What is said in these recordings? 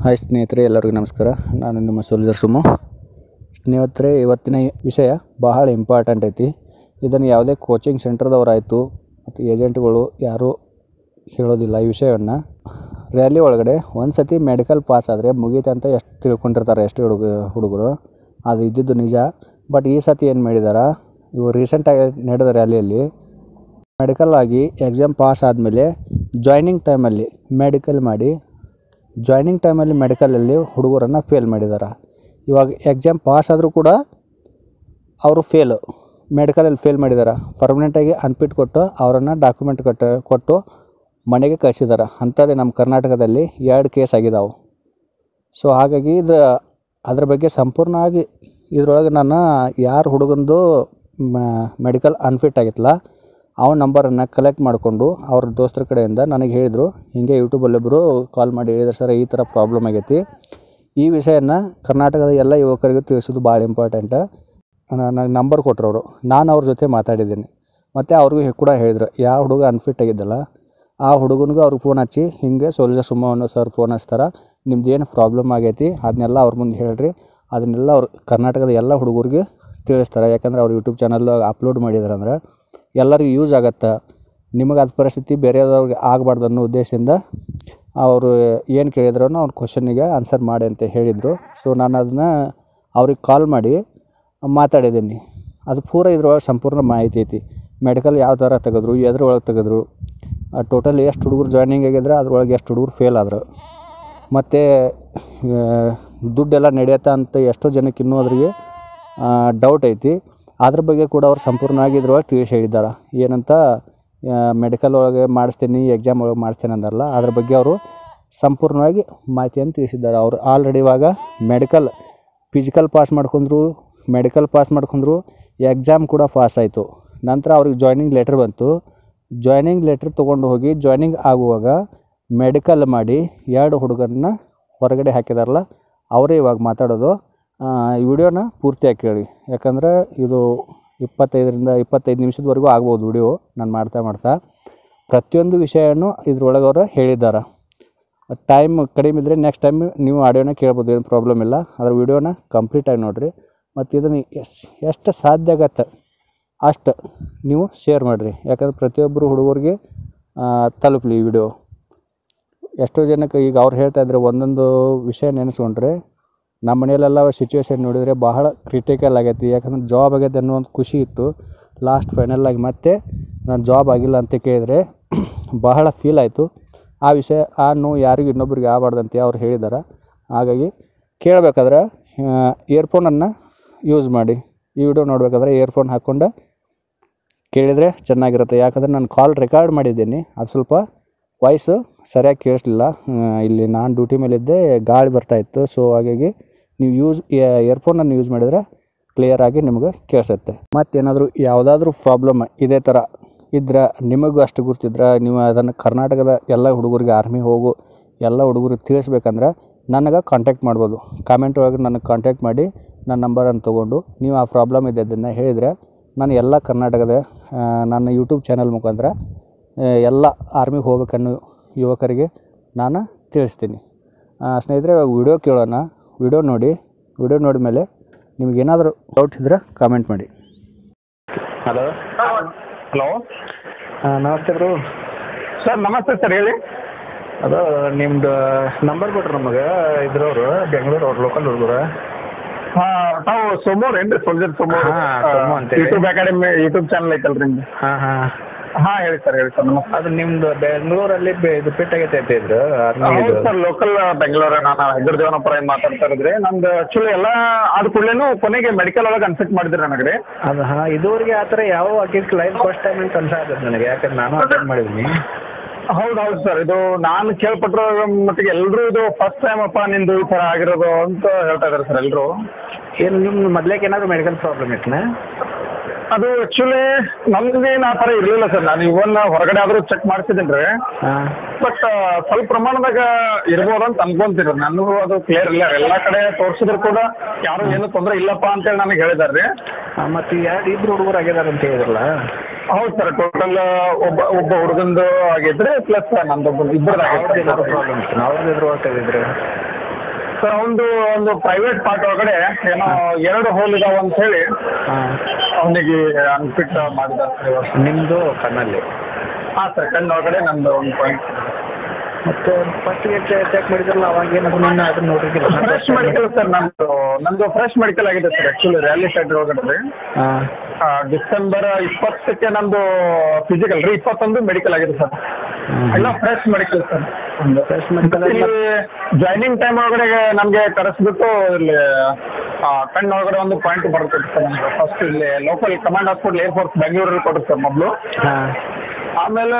Hi ಸ್ನೇಹಿತರೆ ಎಲ್ಲರಿಗೂ ನಮಸ್ಕಾರ ನಾನು ನಿಮ್ಮ ಸೋಲ್ಜರ್ ಸುಮು ಸ್ನೇಹಿತರೆ ಇವತ್ತಿನ ವಿಷಯ ಬಹಳ ಇಂಪಾರ್ಟೆಂಟ್ ಐತಿ ಇದನ್ನು ಯಾವುದೇ ಕೋಚಿಂಗ್ ಸೆಂಟರ್ದವರಾಯಿತು ಮತ್ತು ಏಜೆಂಟ್ಗಳು ಯಾರೂ ಹೇಳೋದಿಲ್ಲ ಈ ವಿಷಯವನ್ನು ರ್ಯಾಲಿ ಒಳಗಡೆ ಒಂದು ಸತಿ ಮೆಡಿಕಲ್ ಪಾಸ್ ಆದರೆ ಮುಗೀತಂತ ಎಷ್ಟು ತಿಳ್ಕೊಂಡಿರ್ತಾರೆ ಎಷ್ಟು ಹುಡುಗ ಹುಡುಗರು ಅದು ಇದ್ದಿದ್ದು ನಿಜ ಬಟ್ ಈ ಸತಿ ಏನು ಮಾಡಿದಾರೆ ಇವು ರೀಸೆಂಟಾಗಿ ನಡೆದ ರ್ಯಾಲಿಯಲ್ಲಿ ಮೆಡಿಕಲ್ ಆಗಿ ಎಕ್ಸಾಮ್ ಪಾಸ್ ಆದಮೇಲೆ ಜಾಯ್ನಿಂಗ್ ಟೈಮಲ್ಲಿ ಮೆಡಿಕಲ್ ಮಾಡಿ ಜಾಯ್ನಿಂಗ್ ಟೈಮಲ್ಲಿ ಮೆಡಿಕಲಲ್ಲಿ ಹುಡುಗರನ್ನು ಫೇಲ್ ಮಾಡಿದ್ದಾರೆ ಇವಾಗ ಎಕ್ಸಾಮ್ ಪಾಸ್ ಆದರೂ ಕೂಡ ಅವರು ಫೇಲು ಮೆಡಿಕಲಲ್ಲಿ ಫೇಲ್ ಮಾಡಿದ್ದಾರೆ ಪರ್ಮನೆಂಟಾಗಿ ಅನ್ಫಿಟ್ ಕೊಟ್ಟು ಅವರನ್ನು ಡಾಕ್ಯುಮೆಂಟ್ ಕೊಟ್ಟು ಕೊಟ್ಟು ಮನೆಗೆ ಕಳಿಸಿದ್ದಾರೆ ಅಂಥದ್ದೇ ನಮ್ಮ ಕರ್ನಾಟಕದಲ್ಲಿ ಎರಡು ಕೇಸ್ ಆಗಿದಾವೆ ಸೊ ಹಾಗಾಗಿ ಇದು ಅದ್ರ ಬಗ್ಗೆ ಸಂಪೂರ್ಣವಾಗಿ ಇದ್ರೊಳಗೆ ನಾನು ಯಾರು ಹುಡುಗಂದು ಮೆಡಿಕಲ್ ಅನ್ಫಿಟ್ ಆಗಿತ್ತಲ್ಲ ಅವನ ನಂಬರನ್ನು ಕಲೆಕ್ಟ್ ಮಾಡಿಕೊಂಡು ಅವ್ರ ದೋಸ್ತರ ಕಡೆಯಿಂದ ನನಗೆ ಹೇಳಿದರು ಹೀಗೆ ಯೂಟ್ಯೂಬಲ್ಲೊಬ್ಬರು ಕಾಲ್ ಮಾಡಿ ಹೇಳಿದ್ರು ಸರ್ ಈ ಥರ ಪ್ರಾಬ್ಲಮ್ ಆಗೈತಿ ಈ ವಿಷಯನ ಕರ್ನಾಟಕದ ಎಲ್ಲ ಯುವಕರಿಗೂ ತಿಳಿಸೋದು ಭಾಳ ಇಂಪಾರ್ಟೆಂಟ್ ನನಗೆ ನಂಬರ್ ಕೊಟ್ಟರು ಅವರು ನಾನು ಅವ್ರ ಜೊತೆ ಮಾತಾಡಿದ್ದೀನಿ ಮತ್ತು ಅವ್ರಿಗೂ ಹೆ- ಕೂಡ ಹೇಳಿದ್ರು ಯಾವ ಹುಡುಗ ಅನ್ಫಿಟ್ ಆಗಿದ್ದಲ್ಲ ಆ ಹುಡುಗನಿಗೂ ಅವ್ರಿಗೆ ಫೋನ್ ಹಚ್ಚಿ ಹಿಂಗೆ ಸೋಲ್ಜರ್ ಸುಮ್ಮವನ್ನು ಸರ್ ಫೋನ್ ಹಚ್ತಾರೆ ನಿಮ್ದು ಏನು ಪ್ರಾಬ್ಲಮ್ ಆಗೈತಿ ಅದನ್ನೆಲ್ಲ ಅವ್ರ ಮುಂದೆ ಹೇಳ್ರಿ ಅದನ್ನೆಲ್ಲ ಅವ್ರು ಕರ್ನಾಟಕದ ಎಲ್ಲ ಹುಡುಗರಿಗೆ ತಿಳಿಸ್ತಾರೆ ಯಾಕಂದ್ರೆ ಅವ್ರು ಯೂಟ್ಯೂಬ್ ಚಾನಲ್ ಅಪ್ಲೋಡ್ ಮಾಡಿದಾರೆ ಅಂದ್ರೆ ಎಲ್ಲರಿಗೂ ಯೂಸ್ ಆಗತ್ತೆ ನಿಮಗೆ ಅದು ಪರಿಸ್ಥಿತಿ ಬೇರೆಯವ್ರಿಗೆ ಆಗಬಾರ್ದು ಅನ್ನೋ ಉದ್ದೇಶದಿಂದ ಅವರು ಏನು ಕೇಳಿದ್ರು ಅವ್ರ ಕ್ವಶನ್ನಿಗೆ ಆನ್ಸರ್ ಮಾಡಿ ಅಂತ ಹೇಳಿದರು ಸೊ ನಾನು ಅದನ್ನು ಅವ್ರಿಗೆ ಕಾಲ್ ಮಾಡಿ ಮಾತಾಡಿದ್ದೀನಿ ಅದು ಪೂರ ಇದ್ರೊಳಗೆ ಸಂಪೂರ್ಣ ಮಾಹಿತಿ ಐತಿ ಮೆಡಿಕಲ್ ಯಾವ ಥರ ತೆಗೆದ್ರು ಎದ್ರೊಳಗೆ ತೆಗೆದ್ರು ಟೋಟಲ್ ಎಷ್ಟು ಹುಡುಗರು ಜಾಯ್ನಿಂಗ್ ಆಗಿದ್ರೆ ಅದ್ರೊಳಗೆ ಎಷ್ಟು ಹುಡುಗರು ಫೇಲ್ ಆದರು ಮತ್ತು ದುಡ್ಡೆಲ್ಲ ನಡೆಯುತ್ತಾ ಅಂತ ಎಷ್ಟೋ ಜನಕ್ಕೆ ಇನ್ನೂ ಅದ್ರಿಗೆ ಡೌಟ್ ಐತಿ ಅದ್ರ ಬಗ್ಗೆ ಕೂಡ ಅವ್ರು ಸಂಪೂರ್ಣವಾಗಿ ಇದ್ರೊಳಗೆ ತಿಳಿಸಿ ಹೇಳಿದ್ದಾರೆ ಏನಂತ ಮೆಡಿಕಲ್ ಒಳಗೆ ಮಾಡಿಸ್ತೀನಿ ಎಕ್ಸಾಮ್ ಒಳಗೆ ಮಾಡಿಸ್ತೀನಿ ಅಂದಾರಲ್ಲ ಅದ್ರ ಬಗ್ಗೆ ಅವರು ಸಂಪೂರ್ಣವಾಗಿ ಮಾಹಿತಿಯನ್ನು ತಿಳಿಸಿದ್ದಾರೆ ಅವರು ಆಲ್ರೆಡಿ ಇವಾಗ ಮೆಡಿಕಲ್ ಫಿಸಿಕಲ್ ಪಾಸ್ ಮಾಡ್ಕೊಂಡ್ರು ಮೆಡಿಕಲ್ ಪಾಸ್ ಮಾಡ್ಕೊಂಡ್ರು ಎಕ್ಸಾಮ್ ಕೂಡ ಪಾಸ್ ಆಯಿತು ನಂತರ ಅವ್ರಿಗೆ ಜಾಯ್ನಿಂಗ್ ಲೆಟ್ರ್ ಬಂತು ಜಾಯ್ನಿಂಗ್ ಲೆಟ್ರ್ ತೊಗೊಂಡು ಹೋಗಿ ಜಾಯ್ನಿಂಗ್ ಆಗುವಾಗ ಮೆಡಿಕಲ್ ಮಾಡಿ ಎರಡು ಹುಡುಗರನ್ನ ಹೊರಗಡೆ ಹಾಕಿದಾರಲ್ಲ ಅವರೇ ಇವಾಗ ಮಾತಾಡೋದು ಆ, ಈ ವಿಡಿಯೋನ ಪೂರ್ತಿಯಾಗಿ ಕೇಳಿ ಯಾಕಂದ್ರೆ ಇದು ಇಪ್ಪತ್ತೈದರಿಂದ ಇಪ್ಪತ್ತೈದು ನಿಮಿಷದವರೆಗೂ ಆಗ್ಬೋದು ವಿಡಿಯೋ ನಾನು ಮಾಡ್ತಾ ಮಾಡ್ತಾ ಪ್ರತಿಯೊಂದು ವಿಷಯನೂ ಇದ್ರೊಳಗೆ ಅವರು ಹೇಳಿದ್ದಾರೆ ಟೈಮ್ ಕಡಿಮೆ ಇದ್ದರೆ ನೆಕ್ಸ್ಟ್ ಟೈಮ್ ನೀವು ಆಡಿಯೋನ ಕೇಳ್ಬೋದು ಏನು ಪ್ರಾಬ್ಲಮ್ ಇಲ್ಲ ಅದ್ರ ವಿಡಿಯೋನ ಕಂಪ್ಲೀಟಾಗಿ ನೋಡಿರಿ ಮತ್ತು ಇದನ್ನು ಎಸ್ ಎಷ್ಟು ಸಾಧ್ಯ ಆಗತ್ತೆ ಅಷ್ಟು ನೀವು ಶೇರ್ ಮಾಡಿರಿ ಯಾಕಂದ್ರೆ ಪ್ರತಿಯೊಬ್ಬರು ಹುಡುಗರಿಗೆ ಆ, ತಲುಪಲಿ ಈ ವಿಡಿಯೋ ಎಷ್ಟೋ ಜನಕ್ಕೆ ಈಗ ಅವ್ರು ಹೇಳ್ತಾ ಇದ್ರೆ ಒಂದೊಂದು ವಿಷಯ ನೆನೆಸ್ಕೊಂಡ್ರೆ ನಮ್ಮ ಮನೆಯಲ್ಲೆಲ್ಲ ಸಿಚುವೇಶನ್ ನೋಡಿದರೆ ಬಹಳ ಕ್ರಿಟಿಕಲ್ ಆಗೈತಿ ಯಾಕಂದ್ರೆ ಜಾಬ್ ಆಗೈತೆ ಅನ್ನೋ ಒಂದು ಖುಷಿ ಇತ್ತು ಲಾಸ್ಟ್ ಫೈನಲ್ ಆಗಿ ಮತ್ತೆ ನಾನು ಜಾಬ್ ಆಗಿಲ್ಲ ಅಂತ ಕೇಳಿದರೆ ಬಹಳ ಫೀಲ್ ಆಯಿತು ಆ ವಿಷಯ ಆ ನೋವು ಯಾರಿಗೂ ಇನ್ನೊಬ್ರಿಗೆ ಆಗಬಾರ್ದಂತೆ ಅವ್ರು ಹೇಳಿದ್ದಾರೆ ಹಾಗಾಗಿ ಕೇಳಬೇಕಾದ್ರೆ ಇಯರ್ಫೋನನ್ನು ಯೂಸ್ ಮಾಡಿ ಈ ವಿಡಿಯೋ ನೋಡಬೇಕಾದ್ರೆ ಇಯರ್ಫೋನ್ ಹಾಕ್ಕೊಂಡು ಕೇಳಿದರೆ ಚೆನ್ನಾಗಿರುತ್ತೆ ಯಾಕಂದರೆ ನಾನು ಕಾಲ್ ರೆಕಾರ್ಡ್ ಮಾಡಿದ್ದೀನಿ ಅದು ಸ್ವಲ್ಪ ವಾಯ್ಸು ಸರಿಯಾಗಿ ಕೇಳಿಸ್ಲಿಲ್ಲ ಆ, ಇಲ್ಲಿ ನಾನು ಡ್ಯೂಟಿ ಮೇಲಿದ್ದೆ ಗಾಳಿ ಬರ್ತಾಯಿತ್ತು ಸೊ ಹಾಗಾಗಿ ನೀವು ಯೂಸ್ ಇಯರ್ಫೋನನ್ನು ಯೂಸ್ ಮಾಡಿದರೆ ಕ್ಲಿಯರಾಗಿ ನಿಮಗೆ ಕೇಳಿಸುತ್ತೆ ಮತ್ತೇನಾದರೂ ಯಾವುದಾದ್ರೂ ಪ್ರಾಬ್ಲಮ್ ಇದೇ ಥರ ಇದ್ರೆ ನಿಮಗೂ ಅಷ್ಟು ಗುರ್ತಿದ್ರೆ ನೀವು ಅದನ್ನು ಕರ್ನಾಟಕದ ಎಲ್ಲ ಹುಡುಗರಿಗೆ ಆರ್ಮಿ ಹೋಗು ಎಲ್ಲ ಹುಡುಗರಿಗೆ ತಿಳಿಸ್ಬೇಕಂದ್ರೆ ನನಗೆ ಕಾಂಟ್ಯಾಕ್ಟ್ ಮಾಡ್ಬೋದು ಕಾಮೆಂಟ್ ಒಳಗೆ ನನಗೆ ಕಾಂಟ್ಯಾಕ್ಟ್ ಮಾಡಿ ನನ್ನ ನಂಬರನ್ನು ತೊಗೊಂಡು ನೀವು ಆ ಪ್ರಾಬ್ಲಮ್ ಇದ್ದದ್ದನ್ನು ಹೇಳಿದರೆ ನಾನು ಎಲ್ಲ ಕರ್ನಾಟಕದ ಆ, ನನ್ನ ಯೂಟ್ಯೂಬ್ ಚಾನಲ್ ಮುಖಾಂತರ ಆ, ಎಲ್ಲ ಆರ್ಮಿಗೆ ಹೋಗ್ಬೇಕನ್ನೋ ಯುವಕರಿಗೆ ನಾನು ತಿಳಿಸ್ತೀನಿ ಆ, ಸ್ನೇಹಿತರೆ ಇವಾಗ ವಿಡಿಯೋ ಕೇಳೋಣ ವಿಡಿಯೋ ನೋಡಿ ವಿಡಿಯೋ ನೋಡಿದ ಮೇಲೆ ನಿಮಗೇನಾದರೂ ಡೌಟ್ ಇದ್ದರೆ ಕಾಮೆಂಟ್ ಮಾಡಿ ಹಲೋ ಹಲೋ ನಮಸ್ತೆ ಬ್ರೋ ಸರ್ ನಮಸ್ತೆ ಸರ್ ಹೇಳಿ ಅದು ನಿಮ್ದು ನಂಬರ್ ಕೊಟ್ರು ನಮಗೆ ಇದ್ರವ್ರು ಬೆಂಗಳೂರು ಅವ್ರು ಲೋಕಲ್ ಹುಡುಗರು ಹಾಂ ತಾವು ಸೋಮವಾರ ಏನ್ರಿ ಸೋಲ್ಜರ್ ಸೋಮವಾರ ಹಾ, ಸೋಮು ಅಂತೇಳಿ. ಯೂಟ್ಯೂಬ್ ಅಕಾಡೆಮಿ ಯೂಟ್ಯೂಬ್ ಚಾನಲ್ ಐತಲ್ರಿ ನಿಮ್ದು ಹಾಂ ಹಾಂ ಹಾಂ ಹೇಳಿ ಸರ್ ಹೇಳಿ ಸರ್ ನಮಸ್ತೆ ಅದು ನಿಮ್ದು ಬೆಂಗಳೂರಲ್ಲಿ ಬೆ- ಇದು ಫಿಟ್ ಆಗೈತೆ ಅಂತ ಇದ್ರು ಆರ್ಮಿ ಹೌದು ಸರ್ ಲೋಕಲ್ ಬೆಂಗಳೂರು ನಾನು ಹೆಗ್ಗಡ ದೇವನಪುರ ಏನು ಮಾತಾಡ್ತಾ ಇದ್ರಿ ನಮ್ದು ಆ್ಯಕ್ಚುಲಿ ಎಲ್ಲ ಆದ ಕೂಡಲೇನು ಕೊನೆಗೆ ಮೆಡಿಕಲ್ ಒಳಗೆ ಅನ್ಫಿಟ್ ಮಾಡಿದ್ರಿ ನನಗೆ ರೀ ಅದು ಹಾಂ ಇದುವರೆಗೆ ಆ ಥರ ಯಾವ ಆಗಿತ್ತು ಲೈಫ್ ಫಸ್ಟ್ ಟೈಮ್ ಅಂತ ಅನ್ಸಾಕತ್ತೆ ನನಗೆ ಯಾಕಂದ್ರೆ ನಾನು ಅಟೆಂಡ್ ಮಾಡಿದ್ದೀನಿ ಹೌದು ಹೌದು ಸರ್ ಇದು ನಾನು ಕೇಳ್ಪಟ್ಟಿರೋ ಮಟ್ಟಿಗೆ ಎಲ್ಲರೂ ಇದು ಫಸ್ಟ್ ಟೈಮ್ ಅಪ್ಪ ನಿಂದು ಈ ಥರ ಆಗಿರೋದು ಅಂತ ಹೇಳ್ತಾ ಇದ್ದಾರೆ ಸರ್ ಎಲ್ಲರೂ ಏನು ನಿಮ್ಮ ಮೊದ್ಲೇಕೆ ಏನಾದರೂ ಮೆಡಿಕಲ್ ಪ್ರಾಬ್ಲಮ್ ಇತ್ತನ ಅದು ಆ್ಯಕ್ಚುಲಿ ನಮ್ದೇನು ಆ ಥರ ಇರಲಿಲ್ಲ ಸರ್ ನಾನು ಇವನ್ ಹೊರಗಡೆ ಆದರೂ ಚೆಕ್ ಮಾಡಿಸಿದ್ದೀನಿ ರೀ ಹಾಂ ಬಟ್ ಸ್ವಲ್ಪ ಪ್ರಮಾಣದಾಗ ಇರ್ಬೋದು ಅಂತ ಅನ್ಕೊಂತೀನಿ ನನಗೂ ಅದು ಕ್ಲಿಯರ್ ಇಲ್ಲ ಎಲ್ಲ ಕಡೆ ತೋರಿಸಿದ್ರು ಕೂಡ ಯಾರು ಏನು ತೊಂದರೆ ಇಲ್ಲಪ್ಪ ಅಂತೇಳಿ ನನಗೆ ಹೇಳಿದಾರೆ ರೀ ಮತ್ತು ಎರಡು ಇಬ್ರು ಹುಡುಗರು ಆಗಿದ್ದಾರೆ ಅಂತ ಹೇಳಿದ್ರಲ್ಲ ಹೌದು ಸರ್ ಟೋಟಲ್ ಒಬ್ಬ ಒಬ್ಬ ಹುಡುಗಂದು ಆಗಿದ್ರೆ ಪ್ಲಸ್ ನಂದೊಬ್ಬ ಇಬ್ಬರದಾಗಿತ್ತು ಅವ್ರದ್ದು ಏನಾದ್ರು ಪ್ರಾಬ್ಲಮ್ ಇತ್ತು ಅವ್ರದ್ದು ಎದುರು ಹೋಗ್ತಾ ಇದ್ದಿದ್ರೆ ಸರ್ ಒಂದು ಒಂದು ಪ್ರೈವೇಟ್ ಪಾರ್ಟ್ ಒಳಗಡೆ ಏನೋ ಎರಡು ಹೋಲ್ ಇದಾವ ಅಂತ ಹೇಳಿ ಹಾಂ ಅವನಿಗೆ ಅನ್ಫಿಟ್ ಮಾಡಿದ್ದಾರೆ ಸರ್ ಇವತ್ತು ನಿಮ್ಮದು ಕಣ್ಣಲ್ಲಿ ಹಾಂ ಸರ್ ಕಣ್ಣು ಒಳಗಡೆ ನಂದು ಒಂದು ಪಾಯಿಂಟ್ ಮತ್ತು ಫಸ್ಟಿಗೆ ಚೆಕ್ ಮಾಡಿದ್ರಲ್ಲ ಅವಾಗ ಏನಾದ್ರು ನಿನ್ನ ಅದನ್ನ ನೋಡಿದ್ದಿಲ್ಲ ಫ್ರೆಶ್ ಮೆಡಿಕಲ್ ಸರ್ ನಂದು ನಂದು ಫ್ರೆಶ್ ಮೆಡಿಕಲ್ ಆಗಿದೆ ಸರ್ ಆ್ಯಕ್ಚುಲಿ ರ್ಯಾಲಿ ಸೈಡ್ ಒಳಗಡೆ ಹಾಂ ಆ, ಡಿಸೆಂಬರ್ ಇಪ್ಪತ್ತಕ್ಕೆ ನಮ್ಮದು ಫಿಸಿಕಲ್ ರೀ ಇಪ್ಪತ್ತೊಂದು ಮೆಡಿಕಲ್ ಆಗಿದೆ ಸರ್ ಎಲ್ಲ fresh medical sir Fresh medical ಇಲ್ಲಿ ಜಾಯ್ನಿಂಗ್ ಟೈಮ್ ಒಳಗಡೆ ನಮಗೆ ಕರೆಸ್ಬಿಟ್ಟು ಇಲ್ಲಿ ಆ, ಕಣ್ಣು ಒಳಗಡೆ ಒಂದು ಪಾಯಿಂಟ್ ಬರುತ್ತೆ ಸರ್ ನಮ್ಗೆ ಫಸ್ಟ್ ಇಲ್ಲಿ ಲೋಕಲ್ ಕಮಾಂಡ್ ಹಾಸ್ಪಿಟಲ್ ಏರ್ಫೋರ್ಸ್ ಬೆಂಗಳೂರಲ್ಲಿ ಕೊಡುತ್ತೆ ಸರ್ ಮೊದಲು ಹಾಂ ಆಮೇಲೆ